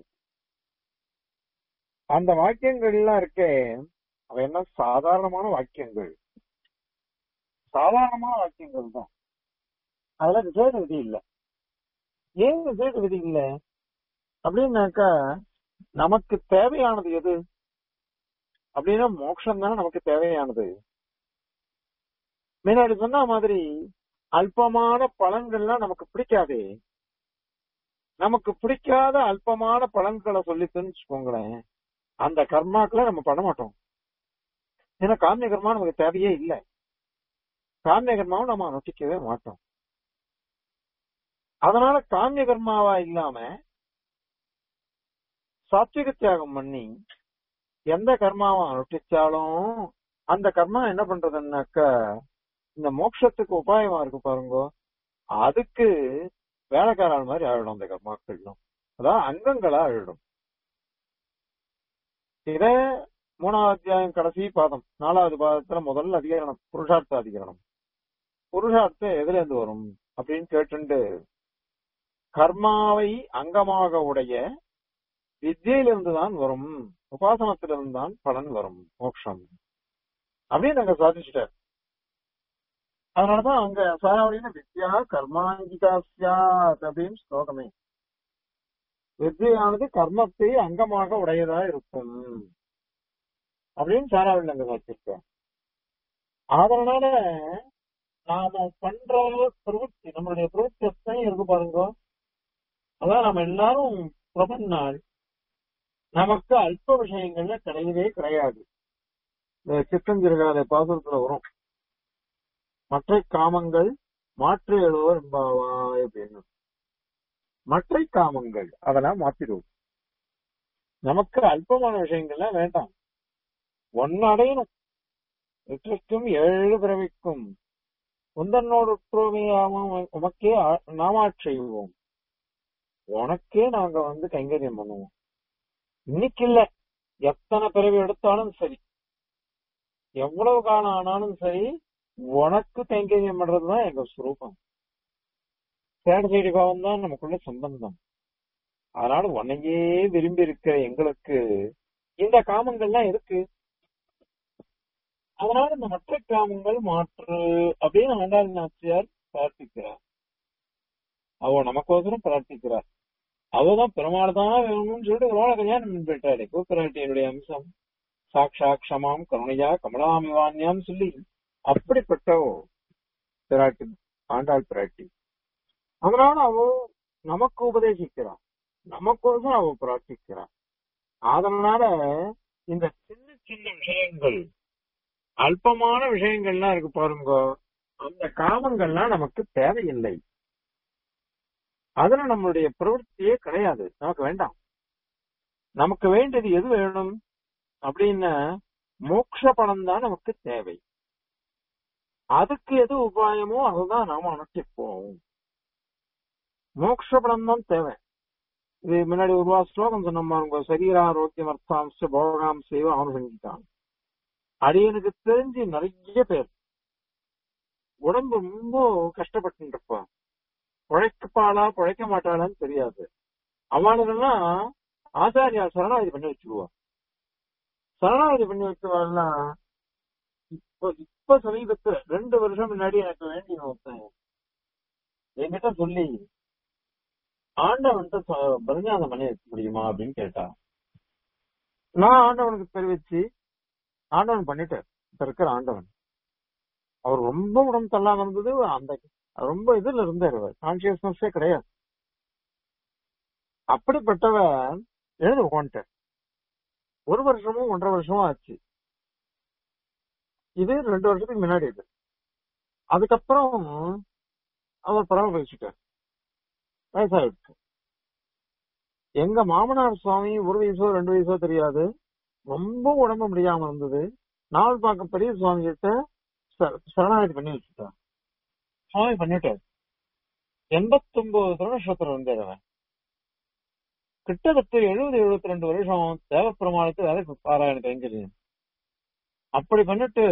அந்த வாக்கியங்கள்லாம் இருக்கே அவ என்ன சாதாரணமான வாக்கியங்கள் சாதாரணமான வாக்கியங்கள் தான் அதுல விசேஷ விதி இல்ல ஏன் விசேஷ விதி இல்ல அப்படின்னாக்கா நமக்கு தேவையானது எது அப்படின்னா மோட்சம் தானே நமக்கு தேவையானது முன்னாடி சொன்ன மாதிரி அல்பமான பலன்கள்லாம் நமக்கு பிடிக்காதே நமக்கு பிடிக்காத அல்பமான பலன்களை சொல்லிட்டுன்னு வச்சுக்கோங்களேன் அந்த கர்மாக்களை நம்ம பண்ண மாட்டோம் ஏன்னா காமிய கர்மா நமக்கு தேவையே இல்லை காமிய கர்மாவும் நம்ம அனுஷ்டிக்கவே மாட்டோம் அதனால காமிய கர்மாவா இல்லாம சாத்விக தியாகம் பண்ணி எந்த கர்மாவை அனுஷ்டிச்சாலும் அந்த கர்மா என்ன பண்றதுன்னாக்க இந்த மோட்சத்துக்கு உபாயமா இருக்கு பாருங்க அதுக்கு வேலைக்காரன் மாதிரி ஆயிடும் அந்த கர்மாக்கள்லாம் அதான் அங்கங்களா ஆயிடும் இத மூணாவது அத்தியாயம் கடைசி பாதம் நாலாவது பாதத்துல முதல் அதிகரணம் புருஷார்த்த அதிகரணம் புருஷார்த்தம் எதுல இருந்து வரும் அப்படின்னு கேட்டுண்டு கர்மாவை அங்கமாக உடைய வித்தியிலிருந்து தான் வரும் உபாசனத்திலிருந்து தான் பலன் வரும் மோட்சம் அப்படின்னு அங்க சாதிச்சுட்டார் அதனாலதான் அங்க சாராவளியில வித்யா கர்மாங்கிகா சியாத் அப்படின்னு ஸ்லோகமே வித்தியானது கர்மத்தை அங்கமாக உடையதா இருக்கும் அப்படின்னு சாராவளியில் அங்க சாதிச்சிருக்கோம் அதனால நாம பண்ற பிரவൃத்தி நம்மளுடைய பிரவൃத்தி எத்தனை இருக்கு பாருங்க அதான் நம்ம எல்லாரும் பிரபன்னாள் நமக்கு அல்ப விஷயங்கள்ல கிடையவே கிடையாது இந்த சித்தஞ்சிறுகால பாசுரத்துல வரும் மற்ற காமங்கள் மாற்று எழுவர் என்பாவாய் அப்படின்னு மற்ற காமங்கள் அதெல்லாம் மாத்திடுவோம் நமக்கு அல்பமான விஷயங்கள்லாம் வேண்டாம் ஒன்னு அடையணும் எட்டுக்கும் ஏழு பிறவிக்கும் உந்தன்னோடு உற்றுமையாவும் உமக்கே ஆ- நாமாட் செய்வோம் உனக்கே நாங்க வந்து கைங்கரியம் பண்ணுவோம் இன்னைக்கு இல்ல எத்தனை பிறவி எடுத்தாலும் சரி எவ்வளவு காலம் ஆனாலும் சரி உனக்கு கைங்கரியம் பண்றதுதான் எங்க சுரூபம் சேட சைடு பாவம் தான் நமக்குள்ள சம்பந்தம் அதனால உன்னையே விரும்பி இருக்கிற எங்களுக்கு இந்த காமங்கள்லாம் இருக்கு அதனால இந்த மற்ற காமங்கள் மாற்று அப்படின்னு ஆண்டாள் நாச்சியார் பிரார்த்திக்கிறார் அவ நமக்கோசரம் பிரார்த்திக்கிறார் அவதான் பெருமாள் தான் வேணும்னு சொல்லிட்டு ஒரு கல்யாணம் பண்ணி போயிட்டாரு கூப்பிராட்டியனுடைய அம்சம் சாக்ஷா க்ஷமாம் கருணையா கமலாமிவான்யாம் சொல்லி அப்படிப்பட்ட பிராட்டி ஆண்டாள் பிராட்டி அதனால அவ நமக்கு உபதேசிக்கிறான் நமக்கோசம் அவ பிரார்த்திக்கிறான் அதனால இந்த சின்ன சின்ன விஷயங்கள் அல்பமான விஷயங்கள்லாம் இருக்கு பாருங்க அந்த காமங்கள்லாம் நமக்கு தேவையில்லை அதுல நம்மளுடைய பிரவೃத்தியே கிடையாது நமக்கு வேண்டாம் நமக்கு வேண்டியது எது வேணும் அப்படின்னா மோட்ச பலம் தான் நமக்கு தேவை அதுக்கு எது உபாயமோ அதுதான் நாம அனுஷ்டிப்போம் மோட்ச பலம் தான் தேவை இது முன்னாடி ஒரு வா ஸ்லோகம் சொன்ன பாருங்க சரீராரோக்கியம் அர்த்தாம்ச போகாம் செய்வ அனுசங்கிட்டான் அடியனுக்கு தெரிஞ்சு நிறைய பேர் உடம்பு ரொம்ப கஷ்டப்பட்டு இருப்பான் உழைக்கப்பாளா உழைக்க மாட்டாளான்னு தெரியாது அவனுக்கெல்லாம் ஆச்சாரியா சரணாகதி பண்ணி வச்சுக்குவா சரணாகதி பண்ணி வச்சவாள்னா இப்ப இப்ப சமீபத்துல ரெண்டு வருஷம் முன்னாடி எனக்கு வேண்டிய ஒருத்தன் என்கிட்ட சொல்லி ஆண்டவன்கிட்ட சொ- பரிஞானம் பண்ணி வைக்க முடியுமா அப்படின்னு கேட்டா நான் ஆண்டவனுக்கு தெரிவிச்சு ஆண்டவன் பண்ணிட்டார் இப்ப இருக்கிற ஆண்டவன் அவர் ரொம்ப உடம்பு தள்ளாம இருந்தது அந்த ரொம்ப இதுல இருந்தாரு கான்சியஸ்னஸே கிடையாது அப்படிப்பட்டவன் எழுந்து உட்காந்துட்டார் ஒரு வருஷமும் ஒன்றரை வருஷமும் ஆச்சு இது ரெண்டு வருஷத்துக்கு முன்னாடி இது அதுக்கப்புறம் அவர் பரவ வச்சுட்டார் வயசாயிடுச்சு எங்க மாமனார் சுவாமி ஒரு வயசோ ரெண்டு வயசோ தெரியாது ரொம்ப உடம்பு முடியாம இருந்தது நாள் பார்க்க பெரிய சுவாமி கிட்ட ச- சரணாகதி பண்ணி வச்சுட்டார் சுவாமி பண்ணிட்டார் எண்பத்தி ஒன்பது திருநட்சத்திரம் இருந்தார் அவன் கிட்டத்தட்ட எழுபது எழுபத்தி ரெண்டு வருஷம் தேவப்பிரமாணத்து வேலை பாராயண கைங்கரியம் அப்படி பண்ணிட்டு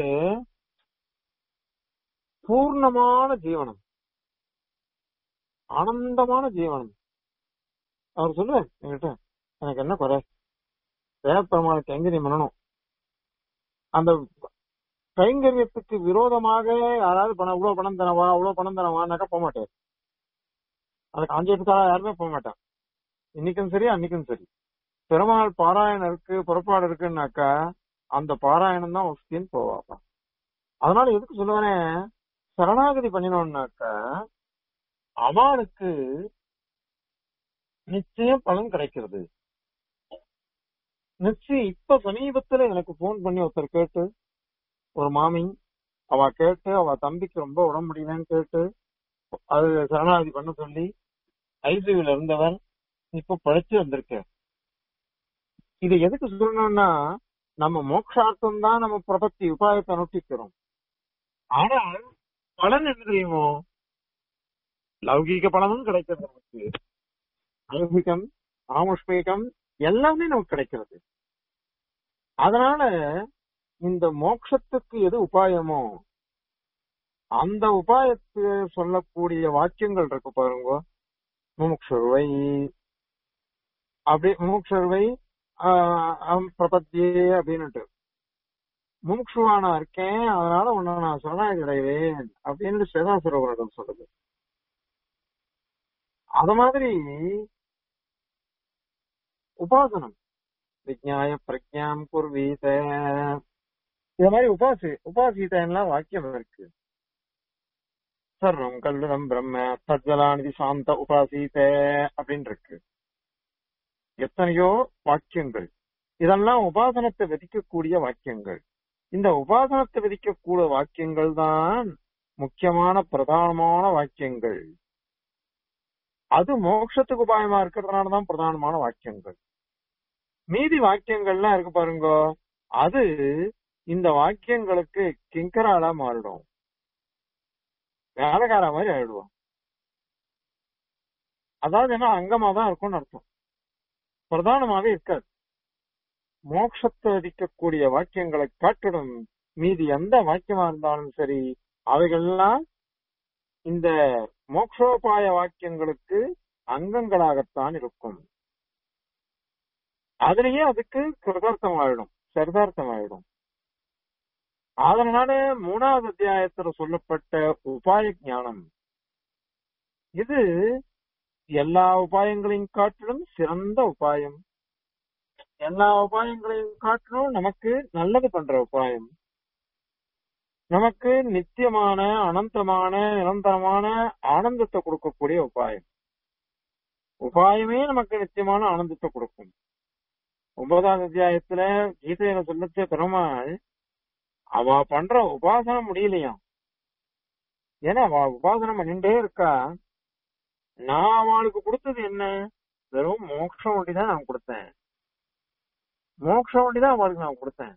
பூர்ணமான ஜீவனம் ஆனந்தமான ஜீவனம் அவர் சொல்லுவார் என்கிட்ட எனக்கு என்ன குறை தேவப்பிரமாண கைங்கரியம் பண்ணணும் அந்த கைங்கரியத்துக்கு விரோதமாக யாராவது பணம் இவ்வளவு பணம் தரவா அவ்வளவு பணம் தரவான்னாக்கா போக மாட்டார் அதுக்கு ஆஞ்சேட்டுக்காக யாருமே போக மாட்டான் இன்னைக்கும் சரி அன்னைக்கும் சரி பெருமாள் பாராயணம் இருக்கு புறப்பாடு இருக்குன்னாக்கா அந்த பாராயணம் தான் வசதின்னு போவாப்பா அதனால எதுக்கு சொல்லுவானே சரணாகதி பண்ணினோம்னாக்கா அவனுக்கு நிச்சயம் பலன் கிடைக்கிறது நிச்சயம் இப்ப சமீபத்துல எனக்கு போன் பண்ணி ஒருத்தர் கேட்டு ஒரு மாமி அவ கேட்டு அவ தம்பிக்கு ரொம்ப உடம்பு முடியலன்னு கேட்டு அது சரணாகதி பண்ண சொல்லி ஐசியூல இருந்தவர் இப்ப பழைச்சு வந்திருக்க இது எதுக்கு சொல்லணும்னா நம்ம மோட்சார்த்தம் தான் நம்ம பிரபத்தி உபாயத்தை அனுஷ்டிக்கிறோம் ஆனால் பலன் என்ன தெரியுமோ லௌகீக பலனும் கிடைக்கிறது நமக்கு லௌகிகம் ஆமுஷ்மீகம் எல்லாமே நமக்கு கிடைக்கிறது அதனால இந்த மோட்சத்துக்கு எது உபாயமோ அந்த உபாயத்து சொல்லக்கூடிய வாக்கியங்கள் இருக்கு பாருங்க முமுக்ஷுவை அப்படி முமுக்ஷுவை பிரபத்தியே அப்படின்னுட்டு முமுக்ஷுவா நான் இருக்கேன் அதனால உன்னை நான் சரணாகி அடைவேன் அப்படின்னு சேதாசுரவரிடம் சொல்லுது அத மாதிரி உபாசனம் விஜயாய பிரஜாம் குர்வீத இது மாதிரி உபாசி உபாசிதெல்லாம் வாக்கியம் இருக்கு சர்வம் கல்லுடம் பிரம்ம தஜ்ஜலாநிதி சாந்த உபாசித அப்படின்னு இருக்கு எத்தனையோ வாக்கியங்கள் இதெல்லாம் உபாசனத்தை விதிக்கக்கூடிய வாக்கியங்கள் இந்த உபாசனத்தை விதிக்கக்கூடிய வாக்கியங்கள் தான் முக்கியமான பிரதானமான வாக்கியங்கள் அது மோட்சத்துக்கு உபாயமா இருக்கிறதுனாலதான் பிரதானமான வாக்கியங்கள் மீதி வாக்கியங்கள்லாம் இருக்கு பாருங்க அது இந்த வாக்கியங்களுக்கு கிங்கராலா மாறிடும் வேலைக்கார மாதிரி ஆயிடுவோம் அதாவது என்ன அங்கமா தான் இருக்கும்னு அர்த்தம் பிரதானமாவே இருக்காது மோட்சத்தை விதிக்கக்கூடிய வாக்கியங்களை காட்டிடும் மீதி எந்த வாக்கியமா இருந்தாலும் சரி அவைகள்லாம் இந்த மோக்ஷோபாய வாக்கியங்களுக்கு அங்கங்களாகத்தான் இருக்கும் அதுலயே அதுக்கு கிருதார்த்தம் ஆயிடும் சரிதார்த்தம் ஆயிடும் அதனால மூணாவது அத்தியாயத்துல சொல்லப்பட்ட உபாய ஞானம் இது எல்லா உபாயங்களையும் காட்டிலும் சிறந்த உபாயம் எல்லா உபாயங்களையும் காட்டிலும் நமக்கு நல்லது பண்ற உபாயம் நமக்கு நித்தியமான அனந்தமான நிரந்தரமான ஆனந்தத்தை கொடுக்கக்கூடிய உபாயம் உபாயமே நமக்கு நித்தியமான ஆனந்தத்தை கொடுக்கும் ஒன்பதாம் அத்தியாயத்துல கீதையில சொல்லச்ச பெருமாள் அவ பண்ற உபாசனம் முடியலையாம் ஏன்னா அவ உபாசனம் பண்ணிட்டே இருக்கா நான் அவளுக்கு கொடுத்தது என்ன வெறும் மோட்சம் ஒண்டிதான் நான் கொடுத்தேன் மோட்சம் ஒண்டிதான் அவளுக்கு நான் கொடுத்தேன்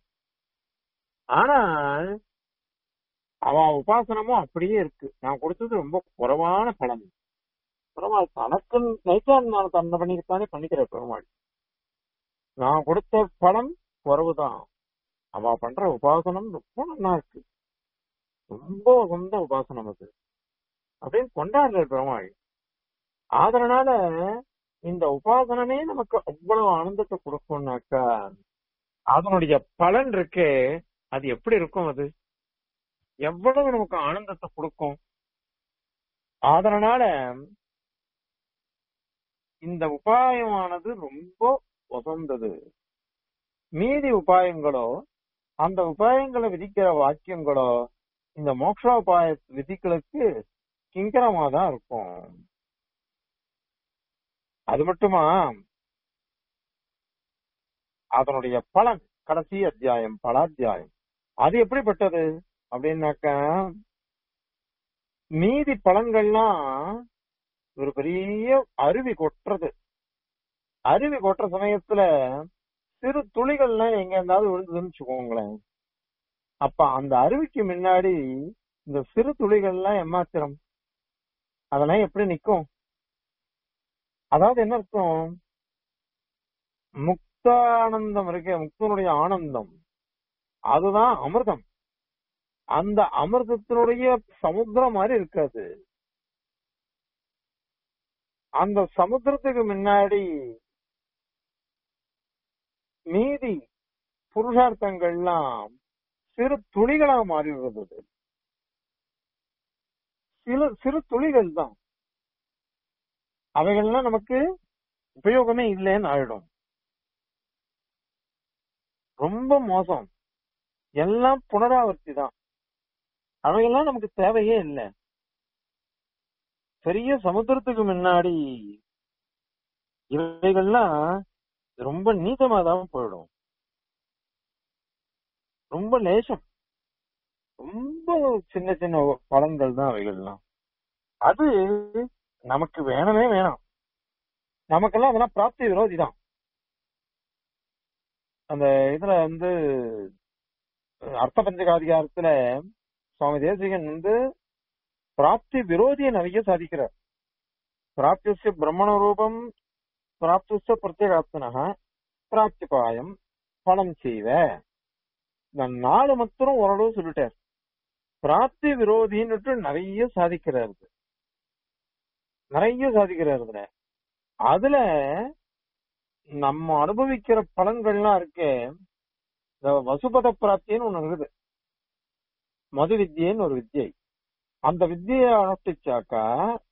ஆனால் அவ உபாசனமும் அப்படியே இருக்கு நான் கொடுத்தது ரொம்ப குறைவான பலன் பெருமாள் தனக்கு நைத்தான் நான் தன்னை பண்ணிக்கத்தானே பண்ணிக்கிற பெருமாள் நான் கொடுத்த பலன் குறைவுதான் அவ பண்ற உபாசனம் ரொம்ப நல்லா இருக்கு ரொம்ப உகந்த உபாசனம் அது அப்படின்னு கொண்டாடுற பெருமாள் அதனால இந்த உபாசனமே நமக்கு அவ்வளவு ஆனந்தத்தை கொடுக்கும்னாக்கா அதனுடைய பலன் இருக்கே அது எப்படி இருக்கும் அது எவ்வளவு நமக்கு ஆனந்தத்தை கொடுக்கும் அதனால இந்த உபாயமானது ரொம்ப உசந்தது மீதி உபாயங்களோ அந்த உபாயங்களை விதிக்கிற வாக்கியங்களோ இந்த மோக்ஷோபாய விதிகளுக்கு கிங்கரமா தான் இருக்கும் அது மட்டுமா அதனுடைய பலன் கடைசி அத்தியாயம் பலாத்தியாயம் அது எப்படிப்பட்டது அப்படின்னாக்கா மீதி பலன்கள்லாம் ஒரு பெரிய அருவி கொட்டுறது அருவி கொட்டுற சமயத்துல சிறு துளிகள்லாம் எங்க இருந்தாவது விழுந்ததுன்னு வச்சுக்கோங்களேன் அப்ப அந்த அருவிக்கு முன்னாடி இந்த சிறு துளிகள்லாம் எம்மாத்திரம் அதெல்லாம் எப்படி நிக்கும் அதாவது என்ன அர்த்தம் முக்தானந்தம் இருக்கு முக்தனுடைய ஆனந்தம் அதுதான் அமிர்தம் அந்த அமிர்தத்தினுடைய சமுத்திரம் மாதிரி இருக்காது அந்த சமுத்திரத்துக்கு முன்னாடி மீதி புருஷார்த்தங்கள்லாம் சிறு துளிகளா மாறி வருது சில சிறு துளிகள் தான் அவைகள்லாம் நமக்கு உபயோகமே இல்லைன்னு ஆயிடும் ரொம்ப மோசம் எல்லாம் புனராவர்த்தி தான் அவையெல்லாம் நமக்கு தேவையே இல்லை பெரிய சமுத்திரத்துக்கு முன்னாடி இவைகள்லாம் ரொம்ப நீட்டமா தான் போயிடும் ரொம்ப லேசம் ரொம்ப சின்ன சின்ன பலன்கள் தான் அவைகள்லாம் அது நமக்கு வேணவே வேணாம் நமக்கெல்லாம் அதெல்லாம் பிராப்தி விரோதி தான் அந்த இதுல வந்து அர்த்த பஞ்சகாதிகாரத்துல சுவாமி தேசிகன் வந்து பிராப்தி விரோதியை நிறைய சாதிக்கிறார் பிராப்திய பிரம்மண ரூபம் பிராப்திய பிரத்யேகாத்மனக பிராப்திபாயம் பணம் செய்வ இந்த நாலு மாத்திரம் ஓரளவு சொல்லிட்டார் பிராப்தி விரோதின்னுட்டு நிறைய சாதிக்கிறாரு நிறைய சாதிக்கிறாரு இதுல அதுல நம்ம அனுபவிக்கிற பலன்கள்லாம் இருக்கே இந்த வசுபத பிராப்தின்னு ஒண்ணு இருக்குது மது வித்யன்னு ஒரு வித்யை அந்த வித்தியை அனுஷ்டிச்சாக்கா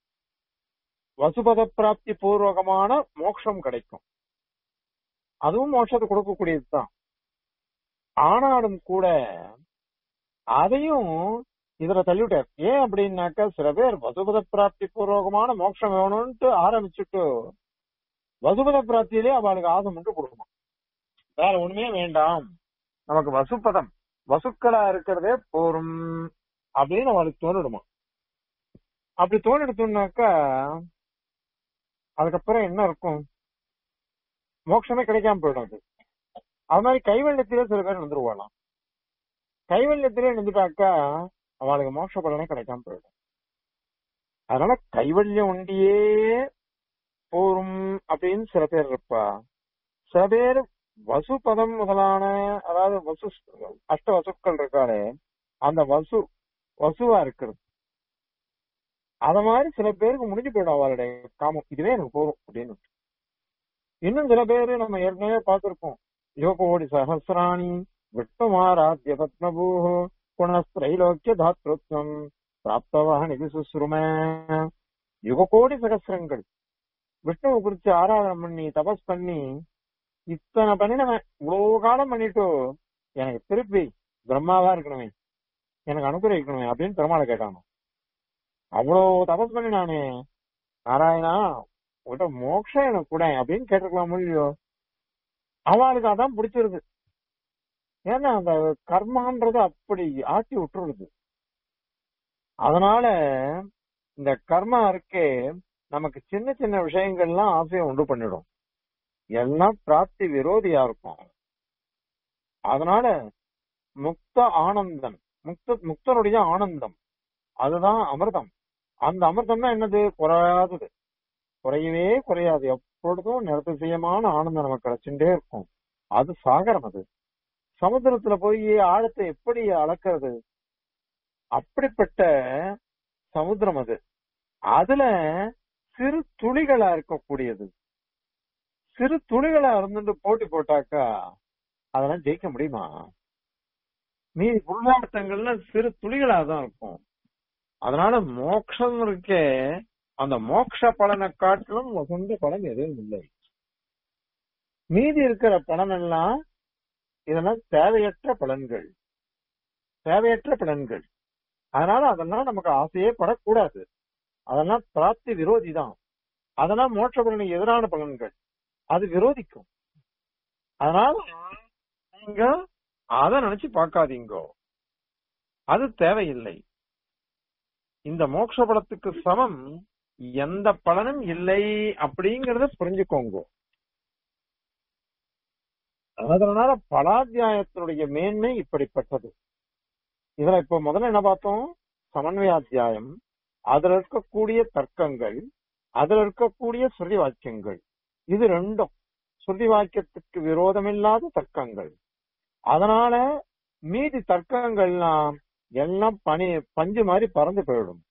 வசுபத பிராப்தி பூர்வகமான மோட்சம் கிடைக்கும் அதுவும் மோட்சத்தை கொடுக்கக்கூடியதுதான் ஆனாலும் கூட அதையும் இதுல தள்ளிவிட்டார் ஏன் அப்படின்னாக்கா சில பேர் வசுபத பிராப்தி பூர்வகமான மோட்சம் வேணும்ட்டு ஆரம்பிச்சுட்டு வசுபத பிராப்தியிலே அவளுக்கு ஆசை மட்டும் கொடுக்கணும் வேற ஒண்ணுமே வேண்டாம் நமக்கு வசுப்பதம் வசுக்களா இருக்கிறதே போரும் அப்படின்னு அவளுக்கு தோணிடுமா அப்படி தோணிடுத்துனாக்கா அதுக்கப்புறம் என்ன இருக்கும் மோட்சமே கிடைக்காம போயிடும் அது அது மாதிரி கைவல்யத்திலே சில பேர் நின்றுவாளாம் கைவல்யத்திலே நின்றுட்டாக்கா அவளுக்கு மோட்ச பலனே கிடைக்காம போயிடும் அதனால கைவல்யம் ஒண்டியே போரும் அப்படின்னு சில பேர் இருப்பா சில பேர் வசுபதம் முதலான அதாவது வசு அஷ்ட வசுக்கள் இருக்காளே அந்த வசு வசுவா இருக்கிறது அத மாதிரி சில பேருக்கு முடிஞ்சு போயிடும் அவளுடைய காமம் இதுவே எனக்கு போதும் அப்படின்னு இன்னும் சில பேரு நம்ம ஏற்கனவே பார்த்திருப்போம் யோகோடி சஹசிராணி விஷ்ணுமாராத்திய பத்மபூஹோ குணஸ்திரைலோக்கிய தாத்ருத்வம் பிராப்தவாக நிதி சுஸ்ரும யுககோடி சகசிரங்கள் விஷ்ணுவை குறிச்சு ஆராதனை பண்ணி தபஸ் பண்ணி இத்தனை பண்ணினவன் இவ்வளவு காலம் பண்ணிட்டு எனக்கு திருப்பி பிரம்மாவா இருக்கணுமே எனக்கு அனுகிரகிக்கணுமே அப்படின்னு பெருமாளை கேட்டானோ அவ்வளவு தபஸ் பண்ணி நானே நாராயணா உங்கள்கிட்ட மோட்சம் எனக்கு கூட அப்படின்னு கேட்டிருக்கலாம் இல்லையோ அவளுக்கு அதான் பிடிச்சிருது ஏன்னா அந்த கர்மான்றது அப்படி ஆட்டி விட்டுருது அதனால இந்த கர்மா இருக்கே நமக்கு சின்ன சின்ன விஷயங்கள்லாம் ஆசையை உண்டு பண்ணிடும் எல்லாம் பிராப்தி விரோதியா இருக்கும் அதனால முக்த ஆனந்தம் முக்த முக்தனுடைய ஆனந்தம் அதுதான் அமிர்தம் அந்த அமிர்தம்னா என்னது குறையாதது குறையவே குறையாது எப்பொழுதும் நிறத்திசயமான ஆனந்தம் நமக்கு கிடைச்சுட்டே இருக்கும் அது சாகரம் அது சமுத்திரத்துல போய் ஆழத்தை எப்படி அளக்கிறது அப்படிப்பட்ட சமுத்திரம் அது அதுல சிறு துளிகளா இருக்கக்கூடியது சிறு துளிகளா இருந்துட்டு போட்டி போட்டாக்கா அதெல்லாம் ஜெயிக்க முடியுமா மீதி புருஷார்த்தங்கள்ல சிறு துளிகளா தான் இருக்கும் அதனால மோட்சம் இருக்கே அந்த மோட்ச பலனை காட்டிலும் வசந்த பலன் எதுவும் இல்லை மீதி இருக்கிற பலன் எல்லாம் இதெல்லாம் தேவையற்ற பலன்கள் தேவையற்ற பலன்கள் அதனால அதெல்லாம் நமக்கு ஆசையே படக்கூடாது அதெல்லாம் பிராப்தி விரோதி தான் அதெல்லாம் மோட்ச பலனுக்கு எதிரான பலன்கள் அது விரோதிக்கும் அதனால நீங்க அதை நினைச்சு பார்க்காதீங்கோ அது தேவையில்லை இந்த மோட்ச பலத்துக்கு சமம் எந்த பலனும் இல்லை அப்படிங்கறத புரிஞ்சுக்கோங்க அதனால பலாத்தியாயத்தினுடைய மேன்மை இப்படிப்பட்டது இதுல இப்ப முதல்ல என்ன பார்த்தோம் சமன்வயாத்தியாயம் அதுல இருக்கக்கூடிய தர்க்கங்கள் அதுல இருக்கக்கூடிய ஸ்ருதி வாக்கியங்கள் இது ரெண்டும் ஸ்ருதி வாக்கியத்துக்கு விரோதமில்லாத தர்க்கங்கள் அதனால மீதி தர்க்கங்கள்லாம் எல்லாம் பனி பஞ்சு மாதிரி பறந்து போயிடும்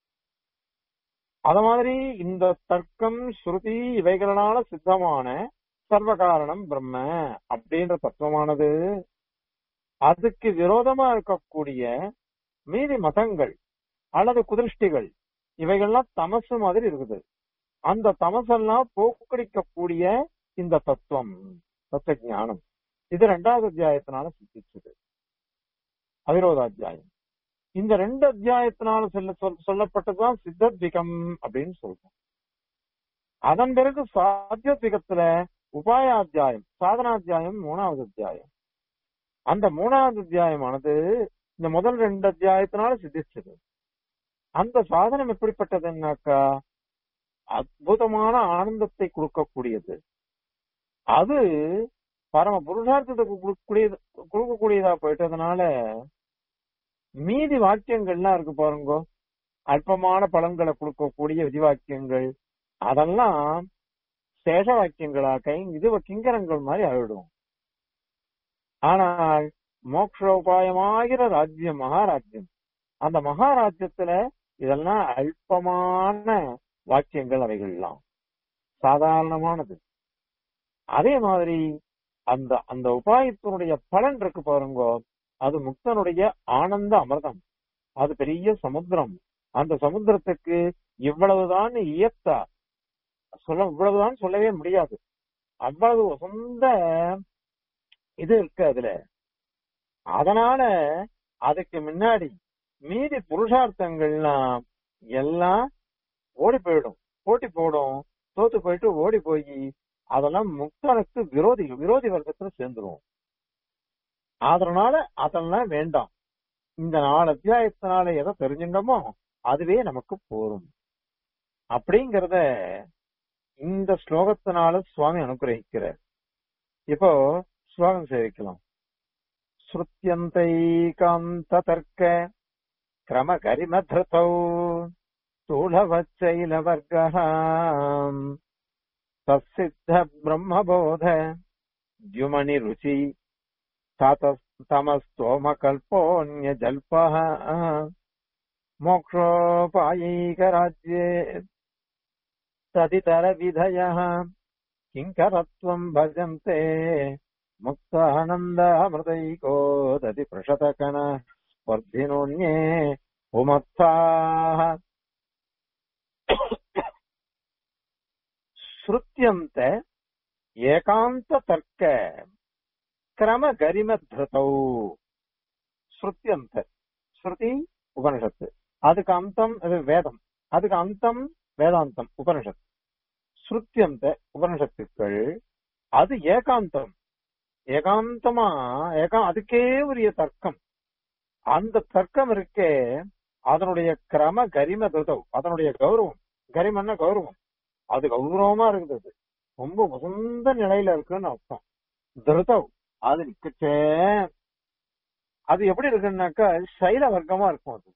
அத மாதிரி இந்த தர்க்கம் ஸ்ருதி இவைகளால சித்தமான சர்வ காரணம் பிரம்ம அப்படின்ற தத்துவமானது அதுக்கு விரோதமா இருக்கக்கூடிய மீதி மதங்கள் அல்லது குதிருஷ்டிகள் இவைகள்லாம் தமசு மாதிரி இருக்குது அந்த தமசெல்லாம் போக்கடிக்கக்கூடிய இந்த தத்துவம் தத்துவ ஞானம் இது ரெண்டாவது அத்தியாயத்தினால சித்திச்சது அவிரோதாத்தியாயம் இந்த ரெண்டு அத்தியாயத்தினால சொல்ல சொல்- சொல்லப்பட்டதுதான் சித்தத்விகம் அப்படின்னு சொல்றோம் அதன் பிறகு சாத்தியத்விகத்துல உபாயாத்தியாயம் சாதனாத்தியாயம் மூணாவது அத்தியாயம் அந்த மூணாவது அத்தியாயமானது இந்த முதல் ரெண்டு அத்தியாயத்தினால சித்திச்சது அந்த சாதனம் எப்படிப்பட்டதுன்னாக்கா அற்புதமான ஆனந்தத்தை கொடுக்கக்கூடியது அது பரம புருஷார்த்தத்துக்கு கொடுக்கக்கூடியது கொடுக்கக்கூடியதா போயிட்டதுனால மீதி வாக்கியங்கள்லாம் இருக்கு பாருங்க அல்பமான பலன்களை கொடுக்கக்கூடிய விதிவாக்கியங்கள் அதெல்லாம் சேஷ வாக்கியங்களா கை இது கிங்கரங்கள் மாதிரி ஆயிடும் ஆனால் மோக்ஷோபாயமாகிற ராஜ்யம் மகாராஜ்யம் அந்த மகாராஜ்யத்துல இதெல்லாம் அல்பமான வாக்கியங்கள் அவைகள்லாம் சாதாரணமானது அதே மாதிரி அந்த அந்த உபாயத்தினுடைய பலன் இருக்கு பாருங்க அது முக்தனுடைய ஆனந்த அமிர்தம் அது பெரிய சமுத்திரம் அந்த சமுத்திரத்துக்கு இவ்வளவுதான் இயத்தா சொல்ல இவ்வளவுதான் சொல்லவே முடியாது அவ்வளவு உசந்த இது இருக்கு அதுல அதனால அதுக்கு முன்னாடி மீதி புருஷார்த்தங்கள்லாம் எல்லாம் ஓடி போயிடும் போட்டி போடும் தோத்து போயிட்டு ஓடி போய் அதெல்லாம் முக்தனுக்கு விரோதி விரோதி வர்க்கத்துல சேர்ந்துரும் அதனால அதெல்லாம் வேண்டாம் இந்த நாலு அத்தியாயத்தினால எதை தெரிஞ்சுட்டோமோ அதுவே நமக்கு போரும் அப்படிங்கறத இந்த ஸ்லோகத்தினால சுவாமி அனுகிரகிக்கிறார் இப்போ ஸ்லோகம் சேவிக்கலாம் ஸ்ருத்தியந்தைகாந்த தர்க்க கிரம கரிமத்ரதௌ स्थूलवच्चैलवर्गः तत्सिद्ध ब्रह्मबोध द्युमणिरुचि तमस्तोमकल्पोऽन्यजल्पः मोक्षोपायैकराज्ये तदितरविधयः किङ्करत्वम् भजन्ते मुक्तानन्दामृतैको दति पृषतकण स्पर्धिनोऽन्ये पुमत्थाः ஸ்ருத்தியந்த ஏகாந்த தர்க்க கிரம கரிம திருத்தௌ ஸ்ருத்தியந்த ஸ்ருதி உபனிஷத்து அதுக்கு அந்தம் இது வேதம் அதுக்கு அந்தம் வேதாந்தம் உபனிஷத் ஸ்ருத்தியந்த உபனிஷத்துக்கள் அது ஏகாந்தம் ஏகாந்தமா ஏகா அதுக்கே உரிய தர்க்கம் அந்த தர்க்கம் இருக்கே அதனுடைய கிரம கரிம திருத்தவ் அதனுடைய கௌரவம் கரிமன்னா கௌரவம் அது கௌரவமா இருக்குது அது ரொம்ப உசந்த நிலையில இருக்குன்னு அர்த்தம் திருதவ் அது நிக்கச்சே அது எப்படி இருக்குன்னாக்கா சைல வர்க்கமா இருக்கும் அது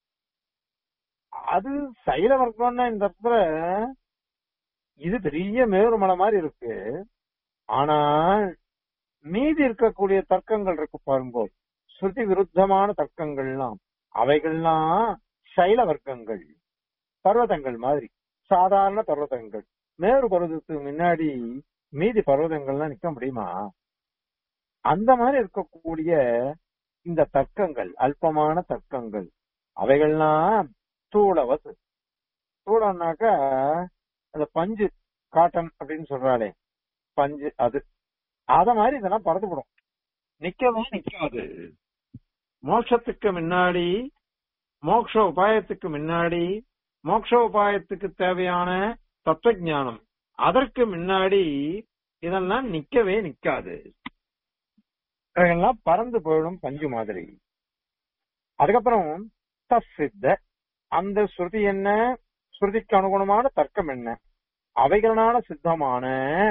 அது சைல வர்க்கம்னா இந்த இடத்துல இது பெரிய மேருமலை மாதிரி இருக்கு ஆனா மீதி இருக்கக்கூடிய தர்க்கங்கள் இருக்கு பாருங்க ஸ்ருதி விருத்தமான தர்க்கங்கள்லாம் அவைகள்லாம் சைல வர்க்கங்கள் பர்வதங்கள் மாதிரி சாதாரண பர்வதங்கள் மேரு பர்வதத்துக்கு முன்னாடி மீதி பர்வதங்கள்லாம் நிக்க முடியுமா அந்த மாதிரி இருக்கக்கூடிய இந்த தர்க்கங்கள் அல்பமான தர்க்கங்கள் அவைகள்லாம் தூளவசு தூளம்னாக்கா அந்த பஞ்சு காட்டன் அப்படின்னு சொல்றாளே பஞ்சு அது அத மாதிரி இதெல்லாம் பறந்துவிடும் நிக்கவே நிக்காது மோட்சத்துக்கு முன்னாடி மோட்ச உபாயத்துக்கு முன்னாடி மோட்ச உபாயத்துக்கு தேவையான தத்துவ ஞானம் அதற்கு முன்னாடி இதெல்லாம் நிக்கவே நிக்காது இதெல்லாம் பறந்து போயிடும் பஞ்சு மாதிரி அதுக்கப்புறம் தசித்த அந்த ஸ்ருதி என்ன ஸ்ருதிக்கு அனுகுணமான தர்க்கம் என்ன அவைகளான சித்தமான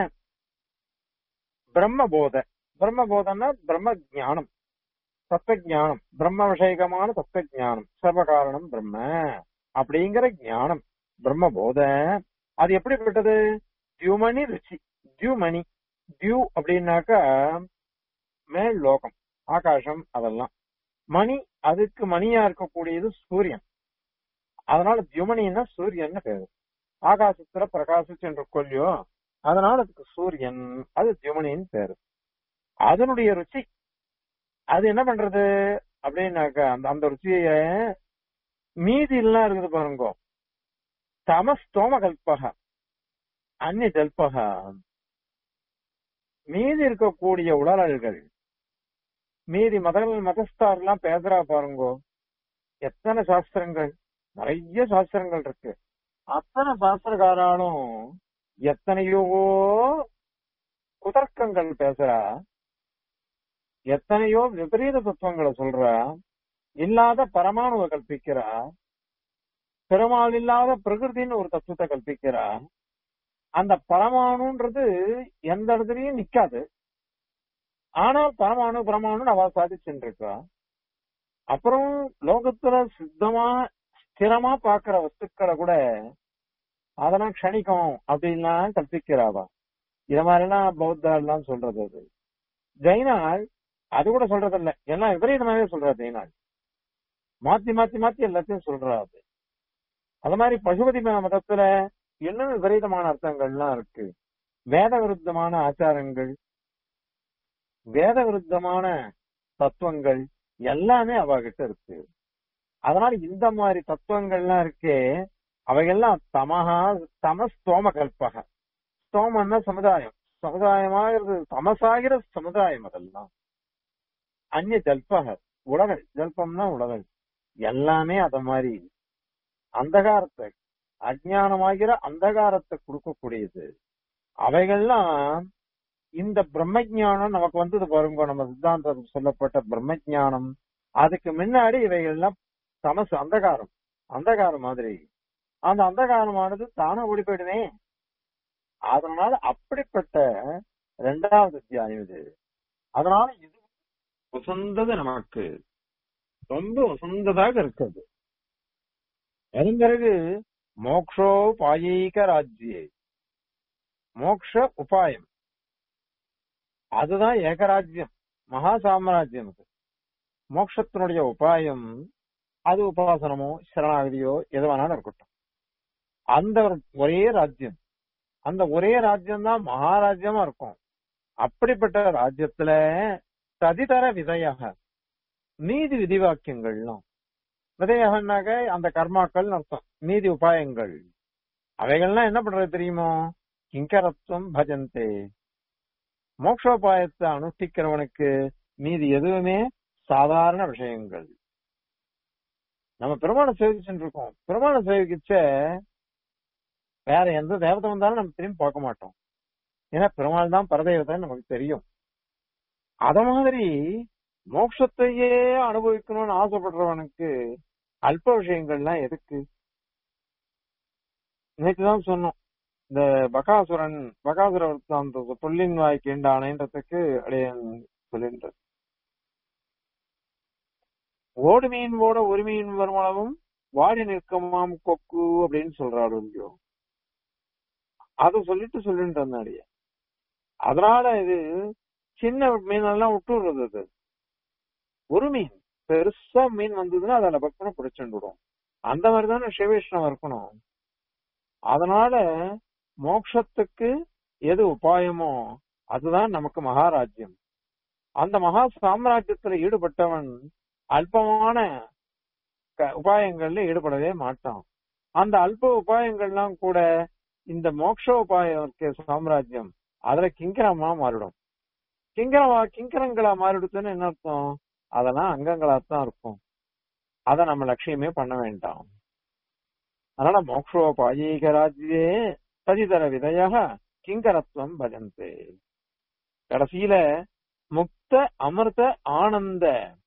பிரம்மபோத பிரம்மபோதன்னா பிரம்ம ஜானம் தத்துவ ஞானம் பிரம்ம விஷயகமான தத்துவ ஞானம் சர்வகாரணம் பிரம்ம அப்படிங்கிற ஞானம் பிரம்மபோத அது எப்படிப்பட்டது தியுமணி ருச்சி தியுமணி தியூ அப்படின்னாக்கா மேல் லோகம் ஆகாசம் அதெல்லாம் மணி அதுக்கு மணியா இருக்கக்கூடியது சூரியன் அதனால தியுமணின்னா சூரியன் பேரு ஆகாசத்துல பிரகாசிச்சு என்று கொல்லியோ அதனால அதுக்கு சூரியன் அது தியுமணின்னு பேரு அதனுடைய ருச்சி அது என்ன பண்றது அப்படின்னாக்கா அந்த அந்த ருச்சிய மீதி எல்லாம் இருக்குது பாருங்க தமஸ்தோம கல்பக அந்நிய ஜல்பக மீதி இருக்கக்கூடிய உடல்கள் மீதி மதங்கள் மதஸ்தார் எல்லாம் பேசுறா பாருங்க எத்தனை சாஸ்திரங்கள் நிறைய சாஸ்திரங்கள் இருக்கு அத்தனை சாஸ்திரக்காராலும் எத்தனையோ குதர்க்கங்கள் பேசுறா எத்தனையோ விபரீத தத்துவங்களை சொல்றா இல்லாத பரமாணுவை கல்பிக்கிறா பெருமாள் இல்லாத பிரகிருதின்னு ஒரு தத்துவத்தை கல்பிக்கிறா அந்த பரமாணுன்றது எந்த இடத்துலயும் நிக்காது ஆனால் பரமாணு பரமாணு அவ சாதிச்சுட்டு இருக்கா அப்புறம் லோகத்துல சித்தமா ஸ்திரமா பாக்குற வஸ்துக்களை கூட அதெல்லாம் க்ஷணிக்கும் அப்படின்லாம் கற்பிக்கிறாவா இத மாதிரிலாம் பௌத்தாலாம் சொல்றது அது ஜெயினால் அது கூட சொல்றது இல்ல எல்லாம் விபரீதமாவே சொல்றா ஜெயினால் மாத்தி மாத்தி மாத்தி எல்லாத்தையும் சொல்றா அது அது மாதிரி பசுபதி மதத்துல இன்னும் விபரீதமான அர்த்தங்கள்லாம் இருக்கு வேத விருத்தமான ஆச்சாரங்கள் வேத விருத்தமான தத்துவங்கள் எல்லாமே அவகிட்ட இருக்கு அதனால இந்த மாதிரி தத்துவங்கள்லாம் இருக்கே அவைகள்லாம் தமஹா தம ஸ்தோம கல்பக ஸ்தோமன்னா சமுதாயம் சமுதாயமாகிறது தமசாகிற சமுதாயம் அதெல்லாம் அந்நிய ஜல்பக உலகள் ஜல்பம்னா உலகள் எல்லாமே அத மாதிரி அந்தகாரத்தை அஜ்ஞானமாகிற அந்தகாரத்தை கொடுக்கக்கூடியது அவைகள்லாம் இந்த பிரம்மஜானம் நமக்கு வந்தது பாருங்க நம்ம சித்தாந்தத்தில் சொல்லப்பட்ட பிரம்மஜானம் அதுக்கு முன்னாடி இவைகள்லாம் தமசு அந்தகாரம் அந்தகாரம் மாதிரி அந்த அந்தகாரமானது தானே ஓடி போயிடுவே அதனால அப்படிப்பட்ட இரண்டாவது அத்தியாயம் இது அதனால இது உசந்தது நமக்கு ரொம்ப உசந்ததாக இருக்குது அதன் பிறகு மோக்ஷோ பாயீக ராஜ்யே மோக்ஷ உபாயம் அதுதான் ஏகராஜ்யம் மகா சாம்ராஜ்யம் அது மோட்சத்தினுடைய உபாயம் அது உபாசனமோ சரணாகதியோ எது வேணாலும் இருக்கட்டும் அந்த ஒரே ராஜ்யம் அந்த ஒரே ராஜ்யம் தான் மகாராஜ்யமா இருக்கும் அப்படிப்பட்ட ராஜ்யத்துல ததிதர விதையாக நீதி விதிவாக்கியங்கள்லாம் விதையாகனாக்க அந்த கர்மாக்கள் அர்த்தம் நீதி உபாயங்கள் அவைகள்லாம் என்ன பண்றது தெரியுமோ கிங்கரத்துவம் பஜந்தே மோக்ஷோபாயத்தை அனுஷ்டிக்கிறவனுக்கு மீதி எதுவுமே சாதாரண விஷயங்கள் நம்ம பெருமாளை சேவிச்சுட்டு இருக்கோம் பெருமாளை சேவிக்கிச்ச வேற எந்த தேவதை வந்தாலும் நம்ம திரும்பி பார்க்க மாட்டோம் ஏன்னா பெருமாள் தான் பரதேவதைன்னு நமக்கு தெரியும் அத மாதிரி மோட்சத்தையே அனுபவிக்கணும்னு ஆசைப்படுறவனுக்கு அல்ப விஷயங்கள்லாம் எதுக்கு நேற்றுதான் சொன்னோம் இந்த பகாசுரன் பகாசுர அந்த புள்ளின் வாய் கேண்டானேன்றதுக்கு அடையன் சொல்லின்றது ஓடு மீன் ஓட ஒரு மீன் வருமானமும் வாடி நிற்கமாம் கொக்கு அப்படின்னு சொல்றாரு இல்லையோ அத சொல்லிட்டு சொல்லிட்டு இருந்தாடிய அதனால இது சின்ன மீனெல்லாம் விட்டுறது அது ஒரு மீன் பெருசா மீன் வந்ததுன்னா அதில் பக்கம் பிடிச்சுடும் அந்த மாதிரிதானே சிவவிஷ்ணவம் இருக்கணும் அதனால மோக்ஷத்துக்கு எது உபாயமோ அதுதான் நமக்கு மகாராஜ்யம் அந்த மகா சாம்ராஜ்யத்துல ஈடுபட்டவன் அல்பமான உபாயங்கள்ல ஈடுபடவே மாட்டான் அந்த அல்ப உபாயங்கள்லாம் கூட இந்த மோக்ஷ உபாயம் சாம்ராஜ்யம் அதுல கிங்கரமா மாறிடும் கிங்கரமா கிங்கரங்களா மாறிடுச்சுன்னு என்ன அர்த்தம் அதெல்லாம் அங்கங்களா தான் இருக்கும் அத நம்ம லட்சியமே பண்ண வேண்டாம் அதனால மோக்ஷோபாயீக ராஜ்யே ததிதர விதையாக கிங்கரத்துவம் பஜந்தே கடைசியில முக்த அமிர்த ஆனந்த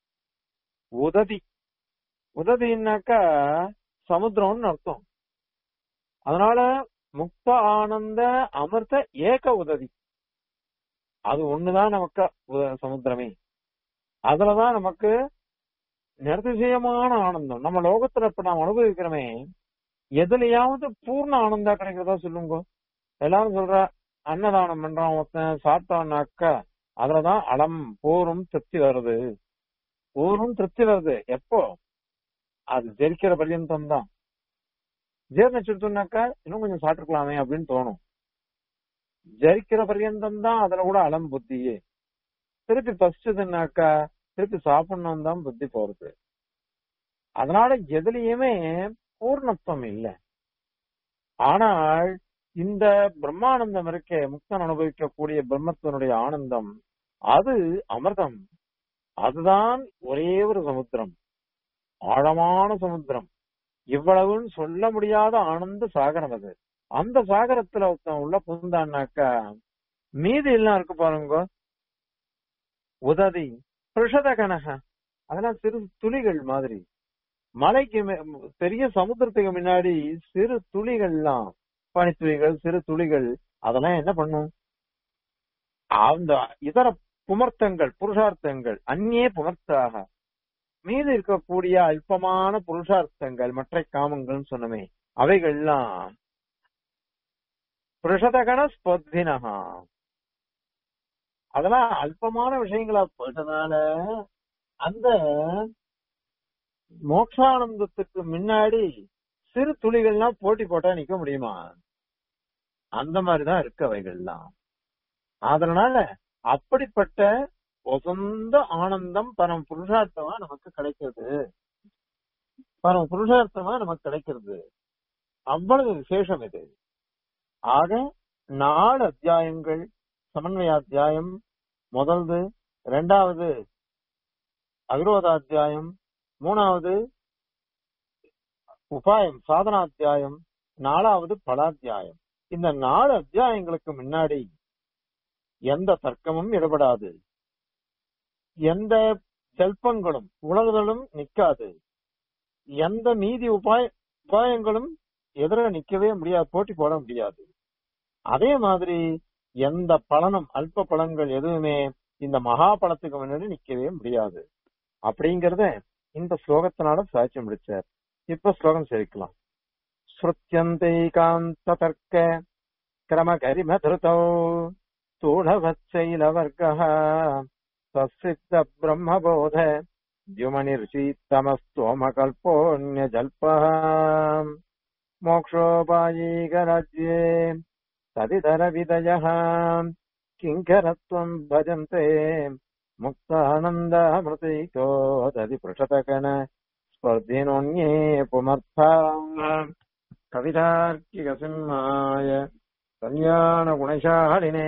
உதவி உதவின்னாக்கா சமுத்திரம்னு அர்த்தம் அதனால முக்த ஆனந்த அமிர்த ஏக உதவி அது ஒண்ணுதான் நமக்கு சமுத்திரமே அதுலதான் நமக்கு நிர்திசயமான ஆனந்தம் நம்ம லோகத்துல இப்ப நாம் அனுபவிக்கிறோமே எதுலயாவது பூர்ண ஆனந்தா கிடைக்கிறதா சொல்லுங்க எல்லாரும் சொல்ற அன்னதானம் பண்றான் ஒருத்தன் சாப்பிட்டான்னாக்கா அதுலதான் அலம் போரும் திருப்தி வருது போரும் திருப்தி வருது எப்போ அது ஜெரிக்கிற பர்யந்தம் தான் ஜீர்ணிச்சுட்டுனாக்கா இன்னும் கொஞ்சம் சாப்பிட்டுக்கலாமே அப்படின்னு தோணும் ஜரிக்கிற பர்யந்தம் தான் அதுல கூட அலம் புத்தியே திருப்பி பசிச்சதுன்னாக்கா திருப்பி சாப்பிடணும் தான் புத்தி போறது அதனால எதுலயுமே பூர்ணத்துவம் இல்லை ஆனால் இந்த பிரம்மானந்தம் இருக்கே முக்தன் அனுபவிக்கக்கூடிய பிரம்மத்தினுடைய ஆனந்தம் அது அமிர்தம் அதுதான் ஒரே ஒரு சமுத்திரம் ஆழமான சமுத்திரம் இவ்வளவுன்னு சொல்ல முடியாத ஆனந்த சாகரம் அது அந்த சாகரத்துல ஒருத்தன் உள்ள புகுந்தான்னாக்கா மீதி எல்லாம் இருக்கு பாருங்க உதவி பிருஷத கனக அதெல்லாம் சிறு துளிகள் மாதிரி மலைக்கு பெரிய சமுத்திரத்துக்கு முன்னாடி சிறு துளிகள்லாம் பனித்துளிகள் சிறு துளிகள் அதெல்லாம் என்ன பண்ணும் அந்த இதர புமர்த்தங்கள் புருஷார்த்தங்கள் அந்நே புமர்த்தாக மீது இருக்கக்கூடிய அல்பமான புருஷார்த்தங்கள் மற்ற காமங்கள்னு சொன்னமே அவைகள்லாம் புருஷதகண ஸ்பொத்தினகா அதெல்லாம் அல்பமான விஷயங்களா போயிட்டதுனால அந்த மோட்சானந்தத்துக்கு முன்னாடி சிறு துளிகள்லாம் போட்டி போட்டா நிக்க முடியுமா அந்த மாதிரிதான் இருக்கு அவைகள்லாம் அதனால அப்படிப்பட்ட உசந்த ஆனந்தம் பரம் புருஷார்த்தமா நமக்கு கிடைக்கிறது பரம் புருஷார்த்தமா நமக்கு கிடைக்கிறது அவ்வளவு விசேஷம் இது ஆக நாலு அத்தியாயங்கள் சமன்வய அத்தியாயம் முதல்து இரண்டாவது அவிரோதாத்தியாயம் மூணாவது உபாயம் சாதனாத்தியாயம் நாலாவது பலாத்தியாயம் இந்த நாலு அத்தியாயங்களுக்கு முன்னாடி எந்த தர்க்கமும் ஈடுபடாது எந்த செல்பங்களும் உலகுதலும் நிக்காது எந்த மீதி உபாய உபாயங்களும் எதிர நிக்கவே முடியாது போட்டி போட முடியாது அதே மாதிரி எந்த பலனும் அல்ப பலன்கள் எதுவுமே இந்த மகா பலத்துக்கு முன்னாடி நிக்கவே முடியாது அப்படிங்கறத இந்த ஸ்லோகத்தினால சாட்சி முடிச்சார் இப்ப ஸ்லோகம் சேர்க்கலாம் ஸ்ருத்தியந்தைகாந்த தர்க்க கிரம கரிம திருத்தோ स्थूलवत्सैलवर्गः तत्सिद्ध ब्रह्मबोध द्युमनिर्षीत्तमस्तोमकल्पोऽन्यजल्पः मोक्षोपायीकराज्ये तदितरविदयः किङ्करत्वम् भजन्ते मुक्तानन्दामृतैको तदि पृषतकन स्पर्धिनोऽन्ये पुमर्था कवितार्किकसिंहाय कल्याणगुणशालिने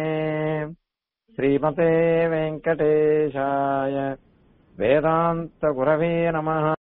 श्रीमते वेङ्कटेशाय वेदान्तगुरवे नमः